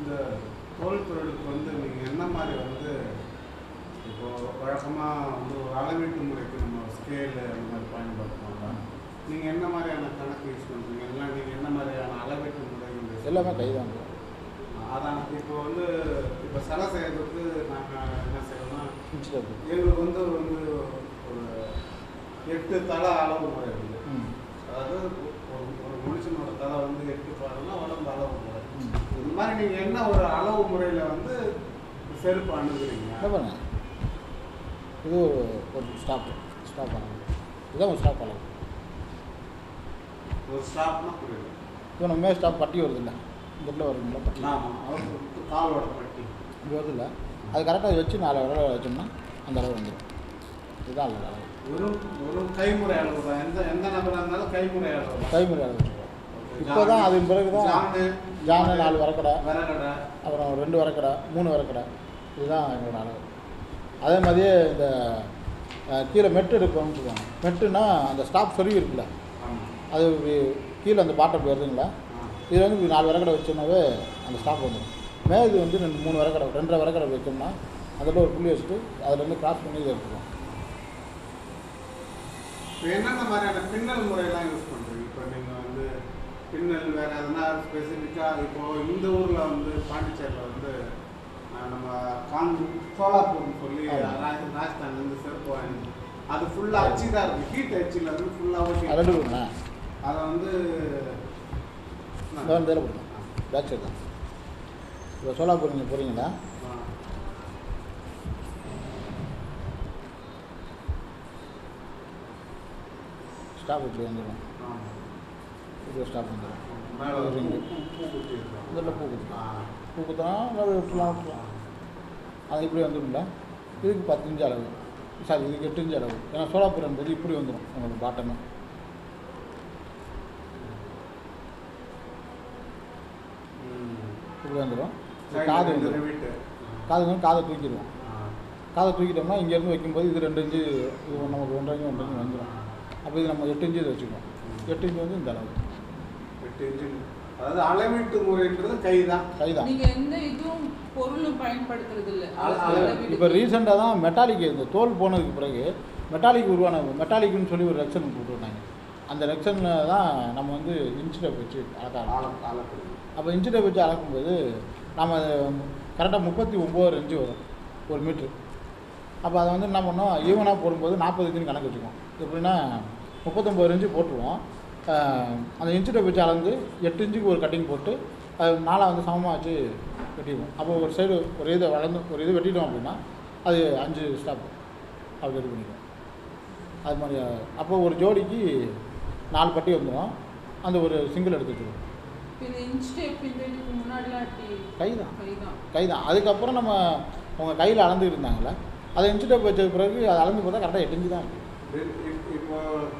இந்த தோல் தொழிலுக்கு வந்து நீங்கள் என்ன மாதிரி வந்து இப்போ வழக்கமாக வந்து ஒரு அளவீட்டு முறைக்கு நம்ம ஸ்கேலு அந்த மாதிரி பயன்படுத்துவாங்க நீங்கள் என்ன மாதிரியான கணக்கு யூஸ் பண்ணுறீங்க எல்லாம் நீங்கள் என்ன மாதிரியான அளவீட்டு முறைகள் use எல்லாமே கை தான் அதான் இப்போ வந்து இப்போ சிலை செய்யறதுக்கு நாங்கள் என்ன செய்யறோம்னா இன்ச்சு டேப்பு எங்களுக்கு வந்து வந்து ஒரு எட்டு தலை அளவு முறை இருக்குது ம் அதாவது ஒரு ஒரு மனுஷனோட தலை வந்து எட்டு பாருன்னா உடம்பு அளவு முறை ம். இந்த மாதிரி நீங்கள் என்ன ஒரு அளவு முறையில் வந்து செருப்பு அணுகுறீங்க என்ன பண்ண இது ஒரு ஒரு ஸ்டாப் ஸ்டாப் பண்ணணும் இதுதான் ஒரு ஸ்டாப் பண்ணலாம் ஒரு ஸ்டாப்னா புரியுது இப்போ நம்ம மேல் ஸ்டாப் பட்டி வருது இல்லை இந்த இடத்துல வருதுங்களா பட்டி ஆமாம் அவருக்கு காலோட பட்டி இப்படி வருது இல்லை அது கரெக்டாக வச்சு நாலு விரல வச்சோம்னா அந்த அளவு வந்துடும் இதுதான் இல்லை அளவு ஒரு ஒரு கைமுறை அளவு தான் எந்த எந்த நபராக இருந்தாலும் கைமுறை அளவு தான் கைமுறை அளவு வச்சுருக்கோம் இப்போ தான் அது பிறகு தான் ஜானு ஜானு நாலு வரக்கடை விறகடை அப்புறம் ரெண்டு வரக்கடை மூணு வரக்கடை இதுதான் எங்களோட அளவு அதே மாதிரியே இந்த அஹ், கீழே மெட்டு எடுக்கணும்னு சொல்லுவாங்க மெட்டுனா அந்த ஸ்டாப் சொருவி இருக்குல்ல ஆமாம் அது இப்படி கீழே அந்த பாட்டம் வருதுங்களா இதில் வந்து இப்படி நாலு வரக்கடை வச்சோம்னாவே அந்த ஸ்டாப் வந்துடும் மேது வந்து ரெண்டு மூணு வரக்கடை ரெண்டரை வரக்கடை வச்சோம்னா அதில் ஒரு புள்ளி வச்சுட்டு அதுலேருந்து கிராஸ் பண்ணி இதை எடுத்துக்குவோம் இப்போ என்னென்ன மாதிரியான பின்னல் முறையெல்லாம் யூஸ் பண்ணுறீங்க இப்போ நீங்கள் வந்து பின்னல் வேறு எதனா ஸ்பெசிஃபிக்காக இப்போ இந்த ஊரில் வந்து பாண்டிச்சேரியில் வந்து அஹ், நம்ம காங் சோலாப்பூர்னு சொல்லி ஆமா. ராஜ ராஜஸ்தான்லேருந்து செருப்பு வாங்கி அது ஃபுல்லாக அச்சு தான் இருக்குது ஹீட் அச்சில் இருந்து ஃபுல்லாக அது ரெண்டு கொடுங்க அதை வந்து இந்த வந்து இதில் கொடுங்க பேக் சைடு தான் இப்போ சோலாப்பூர் நீங்கள் போகிறீங்களா ஆ. ஸ்டாப் இப்படி வந்துடும் ஆமா. இப்படி ஸ்டாப் வந்துடும் மேலே ஒரு ரிங்கு. பூ பூ குத்தி இருக்கும். இதில் பூ குத்தி ஆ. பூ குத்தலாம் இல்லை விட்டுலாம் விட்டுலாம் அது இப்படி வந்துடும்ல இதுக்கு பத்து இன்ச்சு அளவு சாரி இதுக்கு எட்டு இன்ச்சு அளவு ஏன்னா சோலாப்பூர் என்பது இப்படி வந்துடும் உங்களுக்கு பாட்டமே ம். இப்படி வந்துடும் சைடுல காது ரெண்டு வந்துடும் ரிவீட்டு. காது வந்து காதை தூக்கிடுவோம் ஆ. காதை தூக்கிட்டோம்னா இங்கேருந்து வைக்கும்போது இது ரெண்டு இன்ச்சு இது நமக்கு ஒன்றரை இன்ச்சு ஒன்றரை இன்ச்சு வந்துடும் அப்போ இது நம்ம எட்டு இன்ச்சு இதை வச்சுக்குவோம் எட்டு இன்ச்சு வந்து இந்த அளவு எட்டு இன்ச்சு. அதாவது அளவீட்டு முறைன்றது கை தான் கை தான் நீங்க எந்த இதுவும் பொருளும் பயன்படுத்துறது இல்ல அது- அது அது அளவீடு. இப்போ ரீசெண்டாக தான் மெட்டாலிக் இந்த தோல் போனதுக்கு பிறகு மெட்டாலிக் உருவான மெட்டாலிக்னு சொல்லி ஒரு ரெக்ஷன் போட்டுருந்தாங்க அந்த ரெக்ஷனில் தான் நம்ம வந்து இன்ச் டேப் வச்சு அளக்க ஆரம்பிச்சோம். ஆழம் அளக்கிறது அப்போ இன்ச் டேப் வச்சு அளக்கும்போது நம்ம கரெக்டாக முப்பத்தி ஒம்பது இன்ச்சு வரும் ஒரு மீட்ரு அப்போ அதை வந்து என்ன பண்ணோம் ஈவனாக போடும்போது நாற்பது இன்ச்சுன்னு கணக்கு வச்சுக்குவோம் எப்படின்னா முப்பத்தொம்பது இன்ச்சு போட்டுருவோம் ஆஹ் அந்த இன்ச்சு டேப் வச்சு அளந்து எட்டு இன்ச்சுக்கு ஒரு கட்டிங் போட்டு அது நாளாக வந்து சமமாக வச்சு வெட்டிடுவோம் அப்போ ஒரு சைடு ஒரு இதை வளர்ந்து ஒரு இது வெட்டிட்டோம் அப்படின்னா அது அஞ்சு ஸ்டாப் அப்படி ரெடி பண்ணிடுவோம் அது மாதிரி அப்போ ஒரு ஜோடிக்கு நாலு பட்டி வந்துடும் அந்த ஒரு சிங்கிள் எடுத்து வச்சுருவோம் இப்ப இந்த இன்ச் டேப் இந்த இதுக்கு முன்னாடிலாம் இப்படி கை தான் கைதான் கை தான் அதுக்கப்புறம் நம்ம அவங்க கையில் அளந்துட்டு இருந்தாங்கல்ல அதை இன்ச்சு டேப் வச்ச பிறகு அதை அளந்து பார்த்தா கரெக்டாக எட்டு இன்ச்சு தான் இருக்குது இப்- இப்- இப்போ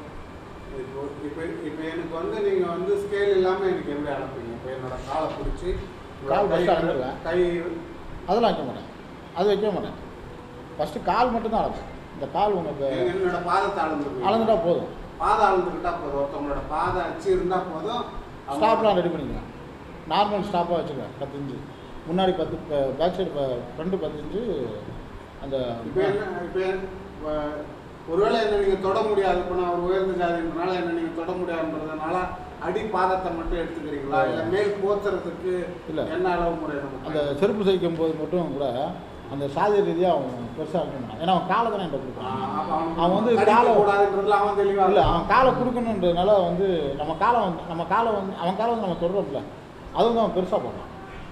இப்போ இப்போ இப்போ எனக்கு வந்து நீங்கள் வந்து ஸ்கேல் இல்லாமல் எனக்கு எப்படி அளப்பீங்க இப்போ என்னோட காலை பிடிச்சி கால் first அளந்துருவேன். கை அதெல்லாம் வைக்க மாட்டேன் அது வைக்க மாட்டேன் ஃபஸ்ட்டு கால் மட்டும் தான் அளப்பேன் இந்த கால் உங்கள் இப்போ என்னோட பாதத்தை அளந்துருவீங்க அளந்துட்டா போதும் பாதம் அளந்துக்கிட்டா போதும் ஒருத்தவங்களோட பாதை அச்சு இருந்தால் போதும் அவங்க- ஸ்டாப்லாம் ரெடி பண்ணிக்கலாம் நார்மல் ஸ்டாப்பாக வச்சுருவேன் பத்து இன்ச்சு முன்னாடி பத்து பேக் சைடு ஃப்ரண்ட்டு பத்து இன்ச்சு அந்த இப்போ என்ன இப்போ இப்போ ஒருவேளை என்ன நீங்கள் தொட முடியாது இப்போ நான் ஒரு உயர்ந்த ஜாதின்றனால என்ன நீங்கள் தொட முடியாதுன்றதுனால அடி பாதத்தை மட்டும் எடுத்துக்கிறீங்களா இல்லை மேல் போத்துறதுக்கு இல்ல. என்ன அளவு முறை நம்ம அந்த செருப்பு தைக்கும் போது மட்டும் கூட அந்த சாதி ரீதியாக அவன் பெருசாக இருக்க மாட்டான் ஏன்னா அவன் காலை தானே என்கிட்ட ஆ, கொடுப்பான் அப்ப அவனுக்கு அவன் வந்து கடிக்க காலை- கூடாதுன்றதுல அவன் தெளிவா இல்லை இருக்கான். அவன் காலை கொடுக்கணுன்றதுனால வந்து நம்ம காலை வந்து நம்ம காலை வந்து அவன் காலை வந்து நம்ம தொடுறோம்ல அது வந்து அவன் பெருசாக போடுறான்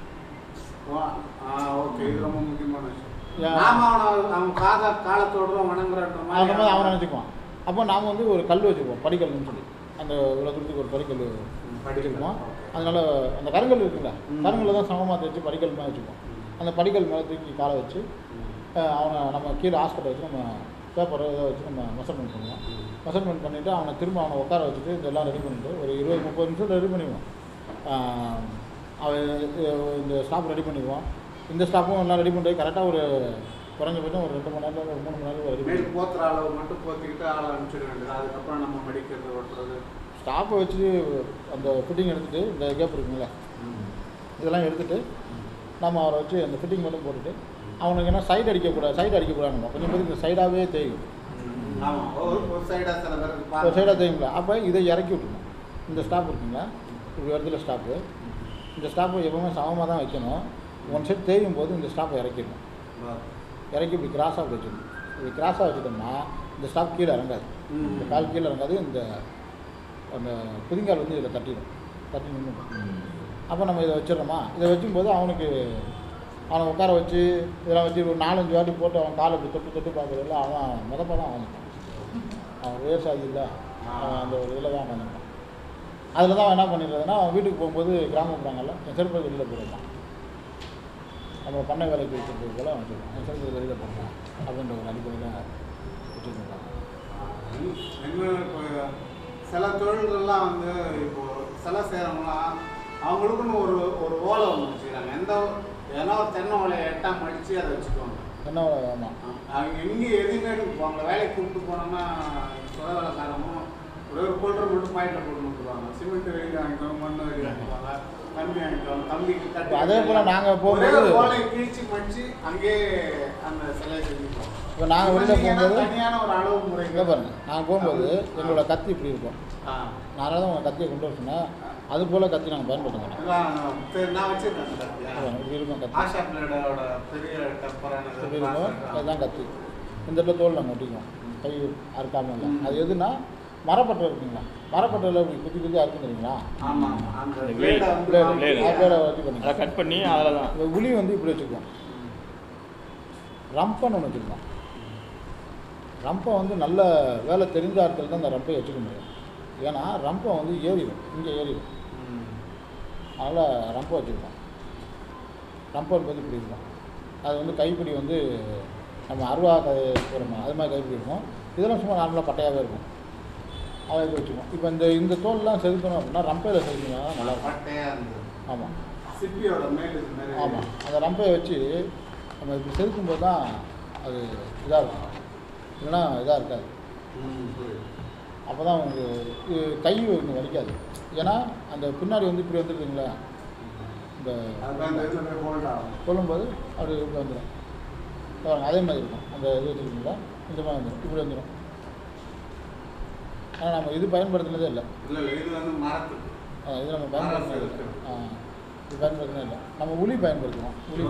வா. ஆ ஓகே இது ரொம்ப முக்கியமான விஷயம் யா. நாம அவனை அவன் காத காலத்தோடுறோம் வணங்குறன்ற அந்த மாதிரி அவன் மாதிரி நினச்சிக்குவான் அப்போ நாம் வந்து ஒரு கல் வச்சுக்குவோம் படிக்கல்னு சொல்லி அந்த இவ்வளோ தூரத்துக்கு ஒரு படிக்கல் வச்சுக்குவோம் அதனால அந்த கருங்கல் இருக்குல்ல ம். கருங்கல்ல தான் சமமாக தேய்ச்சி படிக்கல் மேலே வச்சுக்குவோம் அந்த படிக்கல் மேலே தூக்கி காலை வச்சு அஹ், அவனை நம்ம கீழே ஹாஸ்பிட்டல் வச்சு நம்ம பேப்பரை இதை வச்சு நம்ம மெஷர்மெண்ட் பண்ணுவோம் மெஷர்மெண்ட் பண்ணிவிட்டு அவனை திரும்ப அவனை உட்கார வச்சுட்டு இதெல்லாம் ரெடி பண்ணிட்டு ஒரு இருபது முப்பது நிமிஷம் ரெடி பண்ணிடுவோம் ஆஹ், அவன் இது- இந்த ஸ்டாப் ரெடி பண்ணிடுவோம் இந்த ஸ்டாப்பும் எல்லாம் ரெடி பண்ணுறது கரெக்டாக ஒரு குறைஞ்சபட்சம் ஒரு ரெண்டு மணி நேரத்தில் ஒரு மூணு மணி நேரத்தில் ரெடி மேல் பண்ணி போத்துற அளவு மட்டும் போத்திக்கிட்டு ஆளை அனுப்பிச்சிட வேண்டியது அதுக்கப்புறம் நம்ம மடிக்கிறது ஓட்டுறது ஸ்டாப்பை வச்சு அந்த ஃபிட்டிங் எடுத்துகிட்டு இந்த கேப் இருக்குங்களே இதெல்லாம் எடுத்துகிட்டு நம்ம அவரை வச்சு அந்த ஃபிட்டிங் மட்டும் போட்டுட்டு அவனுக்கு என்ன சைடு அடிக்கக்கூடாது சைடு அடிக்கக்கூடாது கொஞ்சம் பேருக்கு இந்த சைடாகவே தேயும் ஆமாம் ஒரு ஒரு சைடாக சில பேருக்கு ஒரு பாருங்க. சைடாக தேயுங்களா அப்போ இதை இறக்கி விட்டுருணும் இந்த ஸ்டாப் இருக்குங்களா இப்படி இடத்துல ஸ்டாப்பு இந்த ஸ்டாப்பை எப்பவுமே சமமாக தான் வைக்கணும் ஒன் சைடு தேயும் போது இந்த ஸ்டாப்பை இறக்கிடணும் இறக்கி இப்படி கிராஸாக வச்சிடணும் இப்படி கிராஸாக வச்சுட்டோம்னா இந்த ஸ்டாப் கீழே இறங்காது ம். இந்த கால் கீழே இறங்காது இந்த அந்த புதிங்கால் வந்து இதில் தட்டிடும் தட்டி நின்று அப்போ நம்ம இதை வச்சிடுறோமா இதை வைக்கும்போது அவனுக்கு அவனை உட்கார வச்சு இதெல்லாம் வச்சு ஒரு நாலஞ்சு வாட்டி போட்டு அவன் காலை இப்படி தொட்டு தொட்டு பார்க்குறதுல அவன் முதப்ப தான் வாங்கிட்டான் அவன் விவசாயி இல்லை அவன் அந்த ஒரு இதில் தான் பண்ணிட்டான் அதில் தான் அவன் என்ன பண்ணிடுறதுன்னா அவன் வீட்டுக்கு போகும்போது கிராமப்புறங்கள்ல என் செருப்பு வெளியில் போடுறான் நம்ம பண்ணை வேலைக்கு வச்சுருக்கிறது போல அவன் வச்சுருக்கான் என் செருப்பு வெளியில் போடுறான் அப்படின்ற ஒரு அடிப்படையில் வச்சுருக்காங்க என்ன இப்போ சில தொழில்கள்லாம் வந்து இப்போ சில செய்கிறவங்களாம் அவங்களுக்குன்னு ஒரு ஒரு ஓலை ஒன்று வச்சுக்கிறாங்க எந்த ஏன்னா ஒரு தென்னை ஓலையை எட்டாம் அடித்து அதை வச்சுக்குவாங்க என்ன ஆமாம் அவங்க எங்கே எதுவுமே அவங்க வேலைக்கு கூப்பிட்டு போனோம்னா சொத வேலைக்காரமும் ஒரே ஒரு கோல்டர் மட்டும் பாயிண்டில் போட்டு கொடுத்துருவாங்க சிமெண்ட் வெளியே வாங்கிக்குவாங்க மண் வெளியே வாங்கிக்குவாங்க கம்பி வாங்கிக்குவாங்க கம்பிக்கு தட்டி அதே போல் நாங்கள் ஒரே போகும்போது ஒரு ஓலையை கிழிச்சு மடிச்சு அங்கேயே அந்த சிலையை செஞ்சுக்குவாங்க இப்போ நாங்கள் வெளியில் நீங்கன்னா போகும்போது தனியான ஒரு அளவு முறை இங்கே பாருங்க நாங்கள் போகும்போது எங்களோட கத்தி இப்படி இருக்கும் ஆ. நான் தான் உங்கள் கத்தியை கொண்டு வர சொன்னேன் அது போல் கத்தி நாங்கள் பயன்படுத்த மாட்டோம் அதான் சரி, நான் வச்சிருக்கேன் அந்த கத்தியா. அதான் இப்படி இருக்கும் கத்தி ஆஷா பிளேடோட பெரிய டெம்பரான இப்படி இருக்கும் அதுதான் கத்தி இந்த இடத்துல தோல் நாங்கள் ஒட்டிக்குவோம் கை அறுக்காமல் இல்லை அது எதுனா மரப்பட்டை இருக்குங்களா மரப்பட்டையில் இப்படி குத்தி குத்தி அறுக்கும் தெரியுங்களா ஆமா ஆமா. அந்த அந்த blade blade, வந்து blade, வாங்கி- blade. அது பேரை வச்சு அதை பண்ணிக்கலாம் கட் பண்ணி அதில் தான் இந்த உளி வந்து இப்படி வச்சுக்குவோம் ரம்பன் ஒன்று வச்சுருக்கோம் ரம்பை வந்து நல்ல வேலை தெரிஞ்ச ஆட்கள் தான் இந்த ரம்பை வச்சுக்க முடியும் ஏன்னா ரம்பை வந்து ஏறிடும் இங்கே ஏறிடும் ம். அதனால் ரம்பை வச்சுருக்கோம் ரம்பை என்பது இப்படி இருக்கும் அது வந்து கைப்பிடி வந்து நம்ம அருவா கை போகிறோமா அது மாதிரி கைப்பிடி இருக்கும் இதெல்லாம் சும்மா நார்மலாக பட்டையாகவே இருக்கும் அதை இது வச்சுக்கோம் இப்போ இந்த இந்த தோல்லாம் செதுக்கணும் அப்படின்னா ரம்பையில் செதுக்கினா தான் நல்லா இருக்கும் பட்டையா இருந்தது ஆமாம் சிப்பியோட மேல் இது மாதிரி ஆமாம் அந்த ரம்பையை வச்சு நம்ம இப்படி செதுக்கும்போது தான் அது இதாக இருக்கும் இல்லைன்னா இதாக இருக்காது ம், புரியுது. அப்போ தான் உங்களுக்கு இது கை ஒன்று வலிக்காது ஏன்னா அந்த பின்னாடி வந்து இப்படி வந்துருக்குங்களா இந்த அதுதான் இந்த இதுல போய் hold ஆகும். சொல்லும்போது அப்படி இப்படி வந்துடும் பாருங்க அதே மாதிரி இருக்கும் அந்த இது வச்சுருக்கீங்களா இந்த மாதிரி வந்துடும் இப்படி வந்துடும் ஆனால் நம்ம இது பயன்படுத்தினதே இல்லை இல்ல, இல்ல, இது வந்து மரத்துக்கு. ஆ, இது நம்ம பயன்படுத்தினது இல்லை ஆ இது பயன்படுத்தினதே இல்லை நம்ம உளி பயன்படுத்துவோம் உளி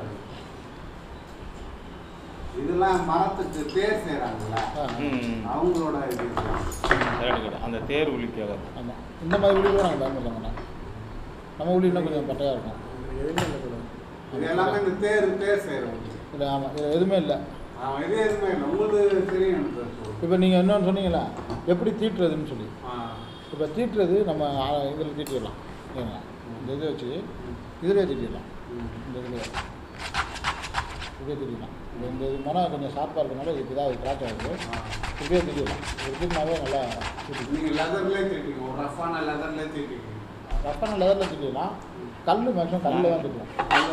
இதெல்லாம் மரத்துக்கு தேர் செய்றாங்கல்ல ஆ ம் அவங்களோட இது கரெக்ட் கரெக்ட் அந்த தேர் உளிக்காக ஆமாம் இந்த மாதிரி உளி கூட நாங்கள் பயன்படுத்த மாட்டோம் நம்ம உளி இன்னும் கொஞ்சம் பட்டையாக இருக்கும் இது எல்லாமே இந்த தேர் தேர் செய்யறவங்க இல்லை ஆமாம் இது எதுவுமே இல்லை அவன் இது எதுவுமே இல்லை உங்களுக்கு தெரியும் எனக்கு இப்போ. இப்போ நீங்கள் இன்னொன்று சொன்னீங்களா எப்படி தீட்டுறதுன்னு சொல்லி ஆ. இப்போ தீட்டுறது நம்ம இதில் தீட்டிடலாம் ஏங்க இந்த இதை வச்சு இதிலே தீட்டிடலாம் ம். இந்த இதில் இப்படியே தீட்டிடலாம் இந்த இந்த இது மனம் கொஞ்சம் ஷார்ப்பாக இருக்கனால இதுக்கு தான் கிராச் ஆகுது ஆ. இப்படியே தீட்டிடலாம் ஒரு தீட்டினாவே நல்லா தீட்டிக்கலாம் நீங்க லெதர்லேயே தீட்டிங்க ஒரு ரஃப்பான லெதர்லேயே தீட்டிங்க ரஃபான லெதரில் தீட்டிடலாம் கல் மேக்ஸிமம் கல்லில் தான் தீட்டலாம்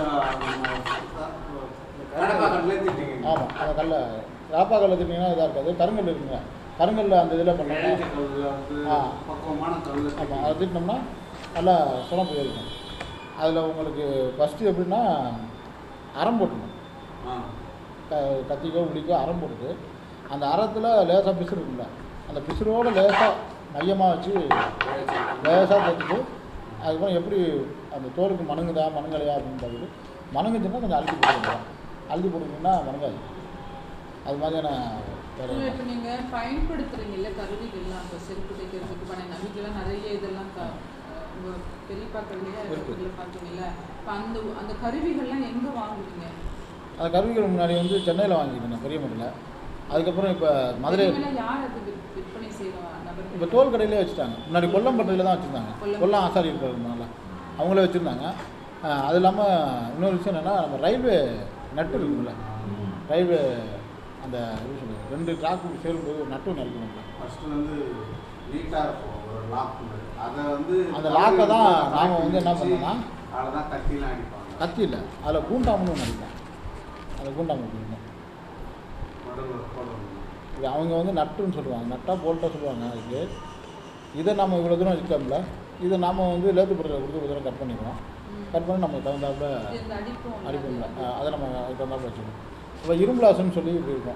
கடப்பாக்கல்லே தீட்டிங்க ஆமாம் அந்த கல்லை ராப்பா கல்லை தீட்டிங்கன்னா இதாக இருக்காது கருங்கல் இருக்குங்க கருங்கல்ல அந்த இதில் பண்ணோம்னா இளைஞ்ச கல்லுல வந்து ஆ. பக்குவமான கல்லு ஆமாம் அதை தீட்டினோம்னா நல்லா சுழப்பு இருக்கும் அதில் உங்களுக்கு ஃபஸ்ட்டு எப்படின்னா அறம் போட்டுக்கணும் ஆ. க கத்திக்கோ உளிக்கோ அறம் போட்டுட்டு அந்த அறத்தில் லேசாக பிசுறு இருக்குல்ல அந்த பிசுரோட லேசாக மையமாக வச்சு லேசாக தைச்சிட்டு அதுக்கப்புறம் எப்படி அந்த தோலுக்கு மணங்குதா மணங்கலையா அப்படின்னு பார்த்துட்டு மணங்குச்சுன்னா கொஞ்சம் அழுத்தி போட்டுக்கணும் அழுத்தி போட்டுக்கிட்டிங்கன்னா மணங்காது அது மாதிரியான வேறு இப்போ நீங்க பயன்படுத்துறீங்கல்ல கருவிகள்லாம் இப்போ செருப்பு தைக்கிறதுக்கு பண்ண நம்பிக்கைலாம் நிறைய இதெல்லாம் க உங்க பெரியப்பாக்கள்லயே இருக்கு. அதுல பார்த்தீங்கல்ல இப்போ அந்த அந்த கருவிகள்லாம் எங்க வாங்குவீங்க அந்த கருவிகள் முன்னாடி வந்து சென்னையில் வாங்கிக்கிட்டேன் பெரிய மட்டில் அதுக்கப்புறம் இப்போ மதுரை இதுல யார் அது விற்- விற்பனை செய்யற நபர்கள் இப்போ தோல் கடையிலே வச்சுட்டாங்க முன்னாடி கொல்லம்பட்டையில் தான் வச்சுருந்தாங்க கொல்லம். கொல்லம் ஆசாரி இருக்கிறதுனால அவங்களே வச்சுருந்தாங்க அது இல்லாமல் இன்னொரு விஷயம் என்னென்னா நம்ம ரயில்வே நட்டு இருக்குல்ல ரயில்வே அந்த எப்படி சொல்றது ரெண்டு ட்ராக்கு சேரும்போது ஒரு நட்டு ஒன்று இருக்கணும்ல ஃபர்ஸ்ட் வந்து நீட்டா இருக்கும் ஒரு லாக் மாதிரி அதை வந்து அந்த lock-அ தான் நாம வந்து என்ன பண்ணோம்னா, அதில் தான் கத்திலாம் அடிப்பாங்க கத்தி இல்லை அதில் கூண்டாமன்னு ஒன்று அடிப்போம் அந்த கூண்டாம இருக்கும் நடுவில் போடணும் இது அவங்க வந்து நட்டுன்னு சொல்லுவாங்க நட்டா போல்ட்டா சொல்லுவாங்க அதுக்கு இதை நம்ம இவ்வளோ தூரம் இருக்கோம்ல இதை நாம் வந்து லேத்து படுற கொடுத்து ஒரு தூரம் கட் பண்ணிக்கிறோம் ம். கட் பண்ணி நம்ம தகுந்தாப்புல இது இந்த அடிப்பும் வந்து அடிப்போம்ல அது- அஹ் அதை நம்ம அதுக்கு தகுந்தாப்புல வச்சுக்கணும் இப்போ இரும்புலாசுன்னு சொல்லி இப்படி இருக்கும்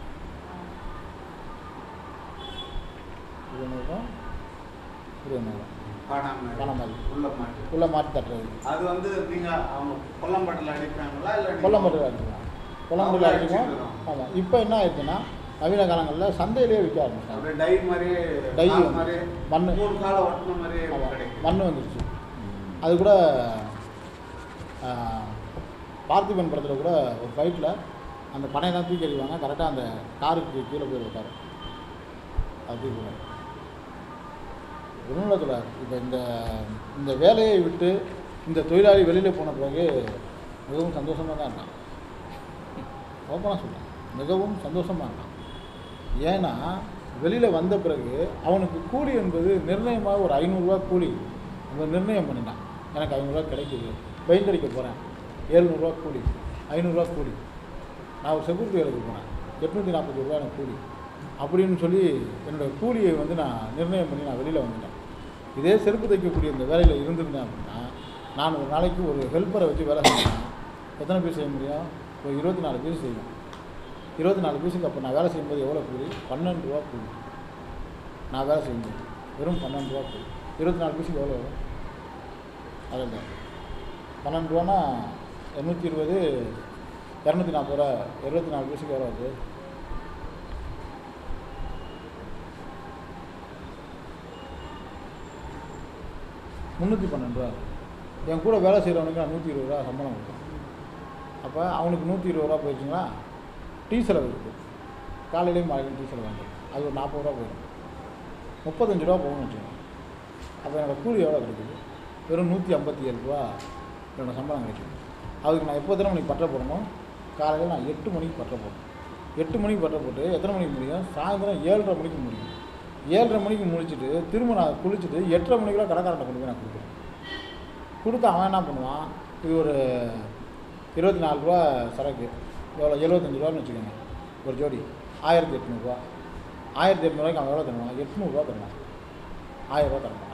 இது ஒன்று இருக்கும் இது ஒன்று இருக்கும் காணாம காணாம மாதிரி. உள்ள மாட்டி உள்ள மாற்றி தட்டுறது அது வந்து நீங்க அவங்க கொல்லம்பட்டில் அடிப்பாங்களா இல்லை நீங்க- கொல்லம்பட்டில் அடிச்சுக்கலாம் கொல்லம்பட்டில் அடிச்சுக்குவோம் ஆமாம் இப்போ என்ன ஆயிடுச்சுன்னா நவீன காலங்களில் சந்தையிலேயே விற்க ஆரம்பிச்சாங்க அப்படியே டை மாதிரியே டை நார் வந்து மாதிரியே மண்ணு. மூணு காலை ஒட்டின மாதிரியே ஆமாம் கிடைக்கும் மண் வந்துருச்சு அது கூட ஆஹ், பார்த்திபன் படத்தில் கூட ஒரு ஃபைட்டில் அந்த பனையெல்லாம் தூக்கி எறிவாங்க கரெக்டாக அந்த காருக்கு கீழே போய் வைக்காரு அது தூக்கி ஒன்றும் இப்போ இந்த இந்த வேலையை விட்டு இந்த தொழிலாளி வெளியில் போன பிறகு மிகவும் சந்தோஷமாக தான் இருக்கான் ஓப்பனாக சொல்கிறேன் மிகவும் சந்தோஷமாக இருக்கான் ஏன்னா வெளியில் வந்த பிறகு அவனுக்கு கூலி என்பது நிர்ணயமாக ஒரு ஐநூறுரூவா கூலி அவன் நிர்ணயம் பண்ணிட்டான் எனக்கு ஐநூறுரூவா கிடைக்குது பெயிண்ட் அடிக்க போகிறேன் ஏழ்நூறுரூவா கூலி ஐநூறுரூவா கூலி நான் ஒரு செக்யூரிட்டி வேலைக்கு போனேன் எட்நூற்றி நாற்பது ரூபா எனக்கு கூலி அப்படின்னு சொல்லி என்னோடய கூலியை வந்து நான் நிர்ணயம் பண்ணி நான் வெளியில் வந்துட்டேன் இதே செருப்பு தைக்கக்கூடிய இந்த வேலையில் இருந்திருந்தேன் அப்படின்னா நான் ஒரு நாளைக்கு ஒரு ஹெல்ப்பரை வச்சு வேலை செஞ்சேன் எத்தனை பீஸ் செய்ய முடியும் ஒரு இருபத்தி நாலு பீஸ் செய்வேன் இருபத்தி நாலு பீஸுக்கு அப்போ நான் வேலை செய்யும்போது எவ்வளோ கூலி பன்னெண்டு ரூபா கூலி நான் வேலை செய்யும்போது வெறும் பன்னெண்டு ரூபா கூலி இருபத்தி நாலு பீஸுக்கு எவ்வளோ வரும் அதில் பன்னெண்டு ரூபானா எண்ணூற்றி இருபது இரநூத்தி நாற்பது ரூபா இருபத்தி நாலு பீஸுக்கு எவ்வளோ வருது முந்நூற்றி பன்னெண்டு ரூபா என் கூட வேலை செய்கிறவனுக்கு நான் நூற்றி இருபது ரூபா சம்பளம் கொடுத்தேன் அப்போ அவனுக்கு நூற்றி இருபது ரூபா போயிடுச்சுங்களா டீ செலவு இருக்குது காலையிலையும் மாலையிலையும் டீ செலவு வாங்கிட்டு அது ஒரு நாற்பது ரூபா போயிடும் முப்பத்தஞ்சு ரூபா போகணும்னு வச்சுக்கோங்க அப்போ என்னோடய கூலி எவ்வளோ கிடைக்குது வெறும் நூற்றி ஐம்பத்தி ஏழு ரூபா என்னோடய சம்பளம் கிடைக்குது அதுக்கு நான் எப்போ எத்தனை மணிக்கு பற்ற போடணும் காலையில் நான் எட்டு மணிக்கு பற்ற போடணும் எட்டு மணிக்கு பற்ற போட்டு எத்தனை மணிக்கு முடியும் சாயந்தரம் ஏழரை மணிக்கு முடியும் ஏழரை மணிக்கு முடிச்சுட்டு திரும்ப நான் குளிச்சுட்டு எட்டரை மணிக்குள்ள கடைக்காரன்ட்ட கொண்டு போய் நான் கொடுக்குறேன் கொடுத்து அவன் என்ன பண்ணுவான் இது ஒரு இருபத்தி நாலு ரூபா சரக்கு எவ்வளோ எழுபத்தஞ்சு ரூபான்னு வச்சுக்கோங்க ஒரு ஜோடி ஆயிரத்தி எட்நூறுரூவா ஆயிரத்தி எட்நூறுவாய்க்கு அவன் எவ்வளோ தருவான் எட்நூறுரூவா தருவான் ஆயிரரூவா தருவான்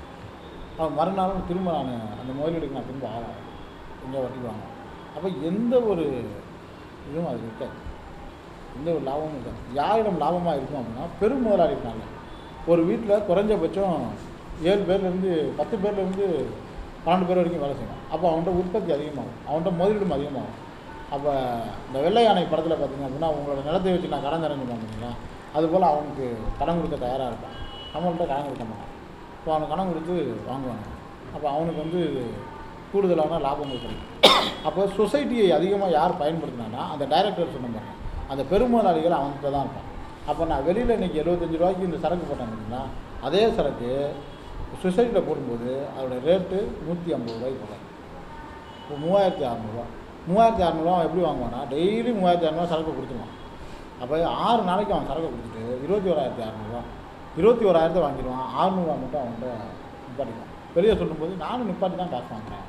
அவன் மறுநாளும் திரும்ப நான் அந்த முதலீடுக்கு நான் திரும்ப ஆகும் எங்கே வட்டி வாங்க அப்போ எந்த ஒரு இதுவும் அது இருக்காது எந்த ஒரு லாபமும் இருக்காது யாரிடம் லாபமாக இருக்கும் அப்படின்னா பெரும் முதலாளி இருக்காங்க ஒரு வீட்டில் குறைஞ்சபட்சம் ஏழு பேர்லேருந்து பத்து பேர்லேருந்து பன்னெண்டு பேர் வரைக்கும் வேலை செய்யணும் அப்போ அவன்கிட்ட உற்பத்தி அதிகமாகும் அவன்கிட்ட முதலீடும் அதிகமாகும் அப்போ இந்த வெள்ளை யானை படத்தில் பார்த்தீங்க அப்படின்னா உங்களோட நிலத்தை வச்சு நான் கடன் தரேன்னு பார்த்தீங்களா அதுபோல் அவனுக்கு கடன் கொடுக்க தயாராக இருப்பான் நம்மள்கிட்ட கடன் கொடுக்க மாட்டான் இப்போ அவனுக்கு கடன் கொடுத்து வாங்குவாங்க அப்போ அவனுக்கு வந்து கூடுதலான லாபங்கள் கிடைக்கும் அப்போ சொசைட்டியை அதிகமாக யார் பயன்படுத்தினான்னா அந்த டைரக்டர் சொன்ன பாருங்க அந்த பெருமுதலாளிகள் அவன்கிட்ட தான் இருப்பான் அப்போ நான் வெளியில் இன்றைக்கி எழுபத்தஞ்சு ரூபாய்க்கு இந்த சரக்கு போட்டேன் பார்த்தீங்களா அதே சரக்கு சொசைட்டியில் போடும்போது அதோட ரேட்டு நூற்றி ஐம்பது ரூபாய்க்கு போடுறேன் இப்போ மூவாயிரத்தி அறநூறுவா மூவாயிரத்தி அறநூறுவா அவன் எப்படி வாங்குவானா டெய்லி மூவாயிரத்தி அறநூறுவா சரக்கு கொடுத்துருவான் அப்போ ஆறு நாளைக்கு அவன் சரக்கு கொடுத்துட்டு இருபத்தி ஓராயிரத்தி அறநூறுவா இருபத்தி ஓராயிரத்தை வாங்கிடுவான் ஆறுநூறுவா மட்டும் அவன்கிட்ட நிப்பாட்டிக்குவான் வெளியே சொல்லும்போது நானும் நிப்பாட்டி தான் காசு வாங்குறேன்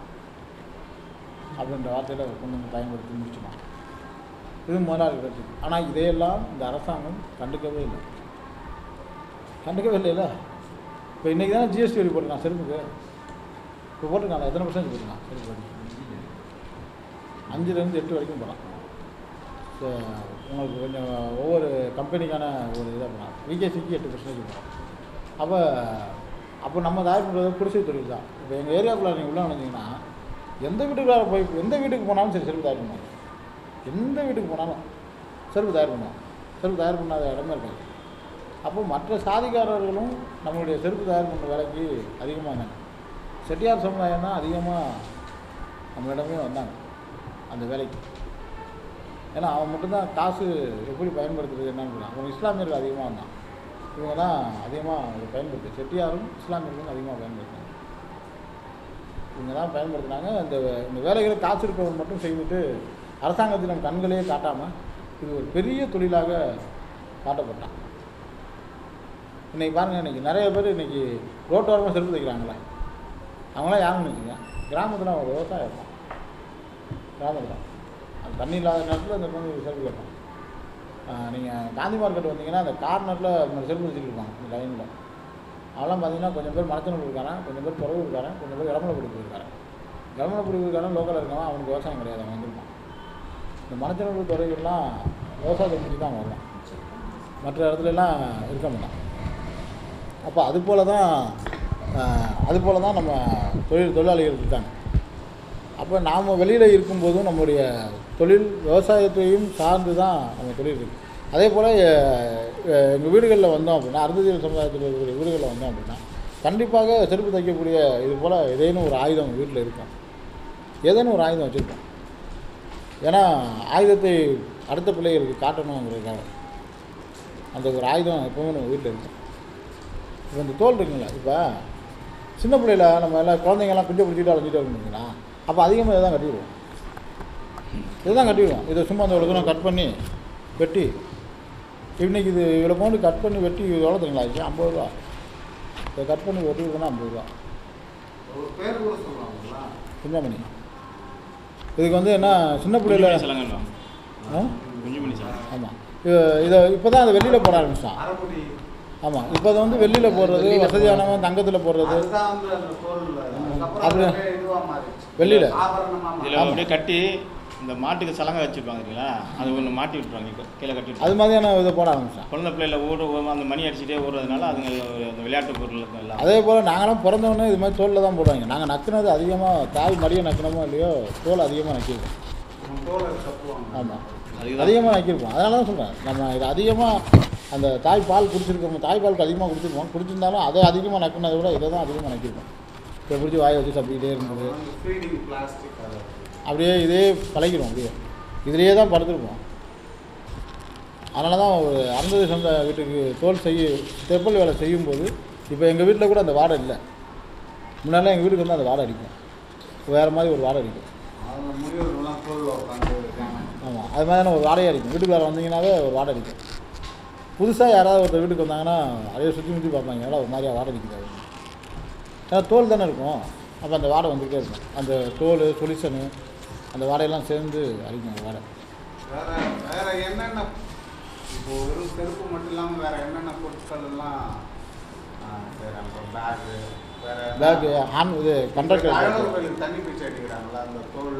அப்படின்ற வார்த்தையில் கொண்டு வந்து பயன்படுத்தி முடிச்சுட்டான் இது முதலாளி கட்சி ஆனால் இதையெல்லாம் இந்த அரசாங்கம் கண்டுக்கவே இல்லை கண்டுக்கவே இல்லைல்ல இப்போ இன்றைக்கி தானே ஜிஎஸ்டி வரி போட்டிருக்கான் செருப்புக்கு இப்போ போட்டிருக்காங்க எத்தனை பர்சன்ட் போட்டிருக்கான் செருப்பு வரி அஞ்சுலேருந்து எட்டு வரைக்கும் போகலாம் ஸோ உங்களுக்கு கொஞ்சம் ஒவ்வொரு கம்பெனிக்கான ஒரு இதாக போகலாம் விகேசிக்கு எட்டு பர்சன்டேஜ் போகலாம் அப்போ அப்போ நம்ம தயார் பண்ணுறது குடிசை தொழில் தான் இப்போ எங்கள் ஏரியாக்குள்ளே நீங்கள் உள்ளே நினச்சிங்கன்னா எந்த வீட்டுக்குள்ளார போய் எந்த வீட்டுக்கு போனாலும் சரி செருப்பு தயார் பண்ணுவாங்க எந்த வீட்டுக்கு போனாலும் செருப்பு தயார் பண்ணுவாங்க செருப்பு தயார் பண்ணாத இடமே இருக்காது அப்போ மற்ற சாதிக்காரர்களும் நம்மளுடைய செருப்பு தயார் பண்ணுற வேலைக்கு அதிகமாக இருந்தாங்க செட்டியார் சமுதாயம் தான் அதிகமாக நம்மளிடமே வந்தாங்க அந்த வேலைக்கு ஏன்னா அவன் மட்டும்தான் காசு எப்படி பயன்படுத்துறது என்னன்னு அவங்க இஸ்லாமியர்கள் அதிகமாக வந்தான் இவங்க தான் அதிகமாக அதை பயன்படுத்து செட்டியாரும் இஸ்லாமியர்களும் அதிகமாக பயன்படுத்தினாங்க இவங்க தான் பயன்படுத்தினாங்க இந்த இந்த வேலைகளை காசு இருப்பவன் மட்டும் செய்துட்டு அரசாங்கத்திடம் கண்களே காட்டாமல் இது ஒரு பெரிய தொழிலாக காட்டப்பட்டான் இன்றைக்கி பாருங்கள் இன்றைக்கி நிறைய பேர் இன்றைக்கி ரோட்டோரமாக செருப்பு தைக்கிறாங்களே அவங்களாம் யாருன்னு நினைக்கிறீங்க கிராமத்தில் அவன் விவசாயம் இருப்பான் கிராமத்தில் அது தண்ணி இல்லாத நேரத்தில் அந்த வந்து செருப்பு கேட்பான் நீங்கள் காந்தி மார்க்கெட் வந்தீங்கன்னா அந்த கார்னரில் இந்த செருப்பு வச்சுருப்பாங்க இந்த லைனில் அவெல்லாம் பார்த்தீங்கன்னா கொஞ்சம் பேர் மணச்சனூர் இருக்காரன் கொஞ்சம் பேர் துறவு இருக்காரன் கொஞ்சம் பேர் இடமலை போயிருக்காரன் கவர்மெண்ட் இருக்கான லோக்கலில் இருக்கவன் அவனுக்கு விவசாயம் கிடையாது அவன் வந்துருப்பான் இந்த மனச்சநல்லூர் துறைகள்லாம் விவசாயத்தை முடிச்சு தான் அவன் வரலாம் மற்ற இடத்துலலாம் இருக்க மாட்டான் அப்போ அது போல தான் ஆஹ், அது போல தான் நம்ம தொழில் தொழிலாளிகள் இருக்காங்க அப்போ நாம் வெளியில் இருக்கும்போதும் நம்முடைய தொழில் விவசாயத்தையும் சார்ந்து தான் நம்ம தொழில் இருக்குது அதே போல் எங்கள் வீடுகளில் வந்தோம் அப்படின்னா அருந்ததியல் சமுதாயத்தில் இருக்கக்கூடிய வீடுகளில் வந்தோம் அப்படின்னா கண்டிப்பாக செருப்பு தைக்கக்கூடிய இது போல் ஏதேனும் ஒரு ஆயுதம் வீட்டில் இருக்கும் ஏதேனும் ஒரு ஆயுதம் வச்சுருப்போம் ஏன்னா ஆயுதத்தை அடுத்த பிள்ளைகளுக்கு காட்டணுங்கிறதுக்காக அந்த ஒரு ஆயுதம் எப்பவுமே நம்ம வீட்டில் இருக்கும் இப்போ இந்த தோல் இருக்குங்களா இப்போ சின்ன பிள்ளையில நம்ம எல்லாம் குழந்தைங்கெல்லாம் குஞ்சை பிடிச்சிட்டு அலைஞ்சிட்டு இருக்கணுங்களா அப்போ அதிகமாக இதை தான் கட்டிடுவோம் இதுதான் கட்டிடுவோம் இதை சும்மா அந்த ஒரு தூரம் கட் பண்ணி வெட்டி இன்னைக்கு இது இவ்வளோ பவுண்டு கட் பண்ணி வெட்டி எவ்வளோ தெரியுங்களா ஆச்சு ஐம்பது ரூபா இதை கட் பண்ணி வெட்டி போனால் ஐம்பது ரூபா ஒரு பேர் கூட சொல்லுவாங்களா குஞ்சாமணி இதுக்கு வந்து என்ன சின்ன பிள்ளையில சலங்கன்னு ஆ குஞ்சு மணி சலங்க ஆமாம் இதை இப்போ தான் அதை வெளியில் போட ஆரம்பிச்சான் அரைமுடி ஆமாம் இப்போ அது வந்து வெளியில் போடுறது வெளியில வசதியானவன் தங்கத்தில் போடுறது அதுதான் வந்து அந்த பொருள் அதுக்கப்புறம் அது- அப்படியே இதுவா மாறிடுச்சு வெளியில. ஆபரணமா இதில் மாறி அப்படியே கட்டி இந்த மாட்டுக்கு சலங்கை வச்சுருப்பாங்க தெரியுங்களா அது ஒன்று மாட்டி விட்டுருவாங்க இப்போ கீழே கட்டி அது விட்டுருவாங்க. மாதிரியான இதை போட ஆரம்பிச்சான் குழந்தை பிள்ளைல ஓடு அந்த மணி அடிச்சுட்டே ஓடுறதுனால அதுங்க ஒரு அந்த விளையாட்டு பொருள் இருக்கும் எல்லாம் அதே போல் நாங்களாம் பிறந்தவொடனே இது மாதிரி தோலில் தான் போடுவாங்க நாங்கள் நக்குனது அதிகமாக தாய் மடியை நக்கினமோ இல்லையோ தோல் அதிகமாக நக்கியிருக்கோம் நம்ம தோலை தப்புவாங்க ஆமாம் அதுக்கு தான் அதிகமாக நக்கியிருப்போம் அதனால தான் சொல்கிறேன் நம்ம இது அதிகமாக அந்த தாய் பால் குடிச்சிருக்கோம் தாய் பாலுக்கு அதிகமாக குடிச்சிருப்போம் குடிச்சிருந்தாலும் அதை அதிகமாக நக்குனதை விட இதை தான் அதிகமாக நக்கியிருப்போம் இதை பிடிச்சி வாயை வச்சு சாப்பிட்டுக்கிட்டே இருந்தது ஃபீடிங் பிளாஸ்டிக் அது அப்படியே இதே பழகிடும் அப்படியே இதுலேயே தான் படுத்துருப்போம் அதனால தான் ஒரு அறந்தது சொந்த வீட்டுக்கு தோல் செய்ய தெப்பல் வேலை செய்யும்போது இப்போ எங்கள் வீட்டில் கூட அந்த வாடை இல்லை முன்னாடிலாம் எங்கள் வீட்டுக்கு வந்து அந்த வாடை அடிக்கும் வேறு மாதிரி ஒரு வாடை அடிக்கும் அவங்க முதியோர்கள்லாம் தோல்ல உட்காந்து இருக்காங்க ஆமாம் அது மாதிரியான ஒரு வாடையாக அடிக்கும் வீட்டுக்குள்ளார வந்தீங்கன்னாவே ஒரு வாடை அடிக்கும் புதுசாக யாராவது ஒருத்தர் வீட்டுக்கு வந்தாங்கன்னா அப்படியே சுற்றி சுற்றி பார்ப்பாங்க ஏன்னா ஒரு மாதிரியாக வாடை அடிக்குது அப்படின்னு. ஏன்னா தோல் தானே இருக்கும் அப்போ அந்த வாடை வந்துகிட்டே இருக்கும் அந்த தோல் சொலிசனு அந்த வாடையெல்லாம் சேர்ந்து அடிக்கும் அந்த வாடை வேற வேற என்னென்ன இப்போ வெறும் செருப்பு மட்டும் இல்லாமல் வேற என்னென்ன பொருட்கள் எல்லாம் ஆ, செய்றாங்க பேகு வேற என்ன? பேக்கு ஹேண்ட் இது கண்டக்டர் அழகர் பேக்கு கோயிலுக்கு தண்ணி பிச்சை அடிக்கிறாங்களா அந்த தோல்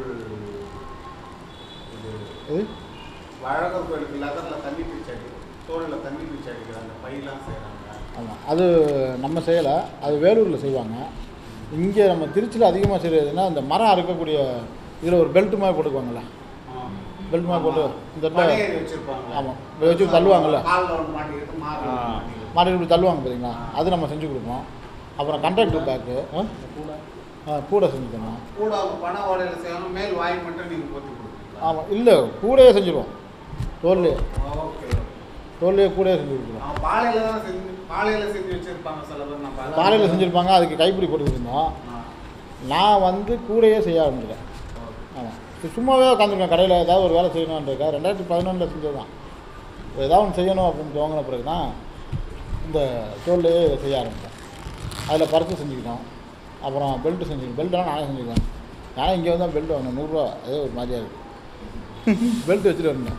இது இது அழகர் கோயிலுக்கு லெதரில் தண்ணி பிச்சை அடி தோலில் தண்ணி பிச்சை அடிக்கிறாங்க பையெல்லாம் செய்கிறாங்க ஆமாம் அது நம்ம செய்யலை அது வேலூரில் செய்வாங்க இங்கே நம்ம திருச்சியில் அதிகமாக செய்கிறதுனா இந்த மரம் அறுக்கக்கூடிய இதில் ஒரு பெல்ட் மாதிரி போட்டுக்குவாங்கல்ல பெல்ட் மாதிரி போட்டு இந்த இடத்துல பனையேறி வச்சிருப்பாங்க ஆமாம் இப்படி வச்சு தள்ளுவாங்கல்ல காலில் ஒன்று மாட்டிக்கிட்டு மாறில் ஆ. மாட்டிக்கிட்டு மாட்டி இப்படி தள்ளுவாங்க பார்த்தீங்களா அது நம்ம செஞ்சு கொடுப்போம் அப்புறம் கண்டக்டர் பேக்கு ஆ கூட செஞ்சு தரோம் கூட அவங்க பண ஓலையில் செய்யணும் மேல் வாய் மட்டும் நீங்கள் போட்டு கொடுப்பீங்களா ஆமாம் இல்லை கூடயே செஞ்சுருவோம் தோல்லையே ஓகே தோல்லையே கூடயே செஞ்சு கொடுக்குறோம் அவன் பாலையில் தான் செஞ்சு பாலையில் செஞ்சு வச்சிருப்பாங்க சில பேர் நான் பார்த்தேன். பாறையில் செஞ்சுருப்பாங்க அதுக்கு கைப்பிடி போட்டு வச்சுருந்தோம் ஆ. நான் வந்து கூடயே செய்ய ஆரம்பிச்சிட்டேன் ஆமாம் இது சும்மாவே உட்காந்துருக்கேன் கடையில் ஏதாவது ஒரு வேலை செய்யணுன்றக்கா ரெண்டாயிரத்தி பதினொன்றில் செஞ்சது தான் ஏதாவது ஒன்று செய்யணும் அப்படின்னு துவங்கின பிறகு தான் இந்த தோல்லையே செய்ய ஆரம்பித்தேன் அதில் பருத்து செஞ்சுக்கிட்டோம் அப்புறம் பெல்ட்டு செஞ்சுக்கிட்டோம் பெல்ட்டெல்லாம் நானே செஞ்சுக்கிட்டேன் நானே இங்கே வந்து பெல்ட் வாங்கினேன் நூறுரூவா அதே ஒரு மாதிரியாக இருக்குது பெல்ட் வச்சுட்டு வந்தேன்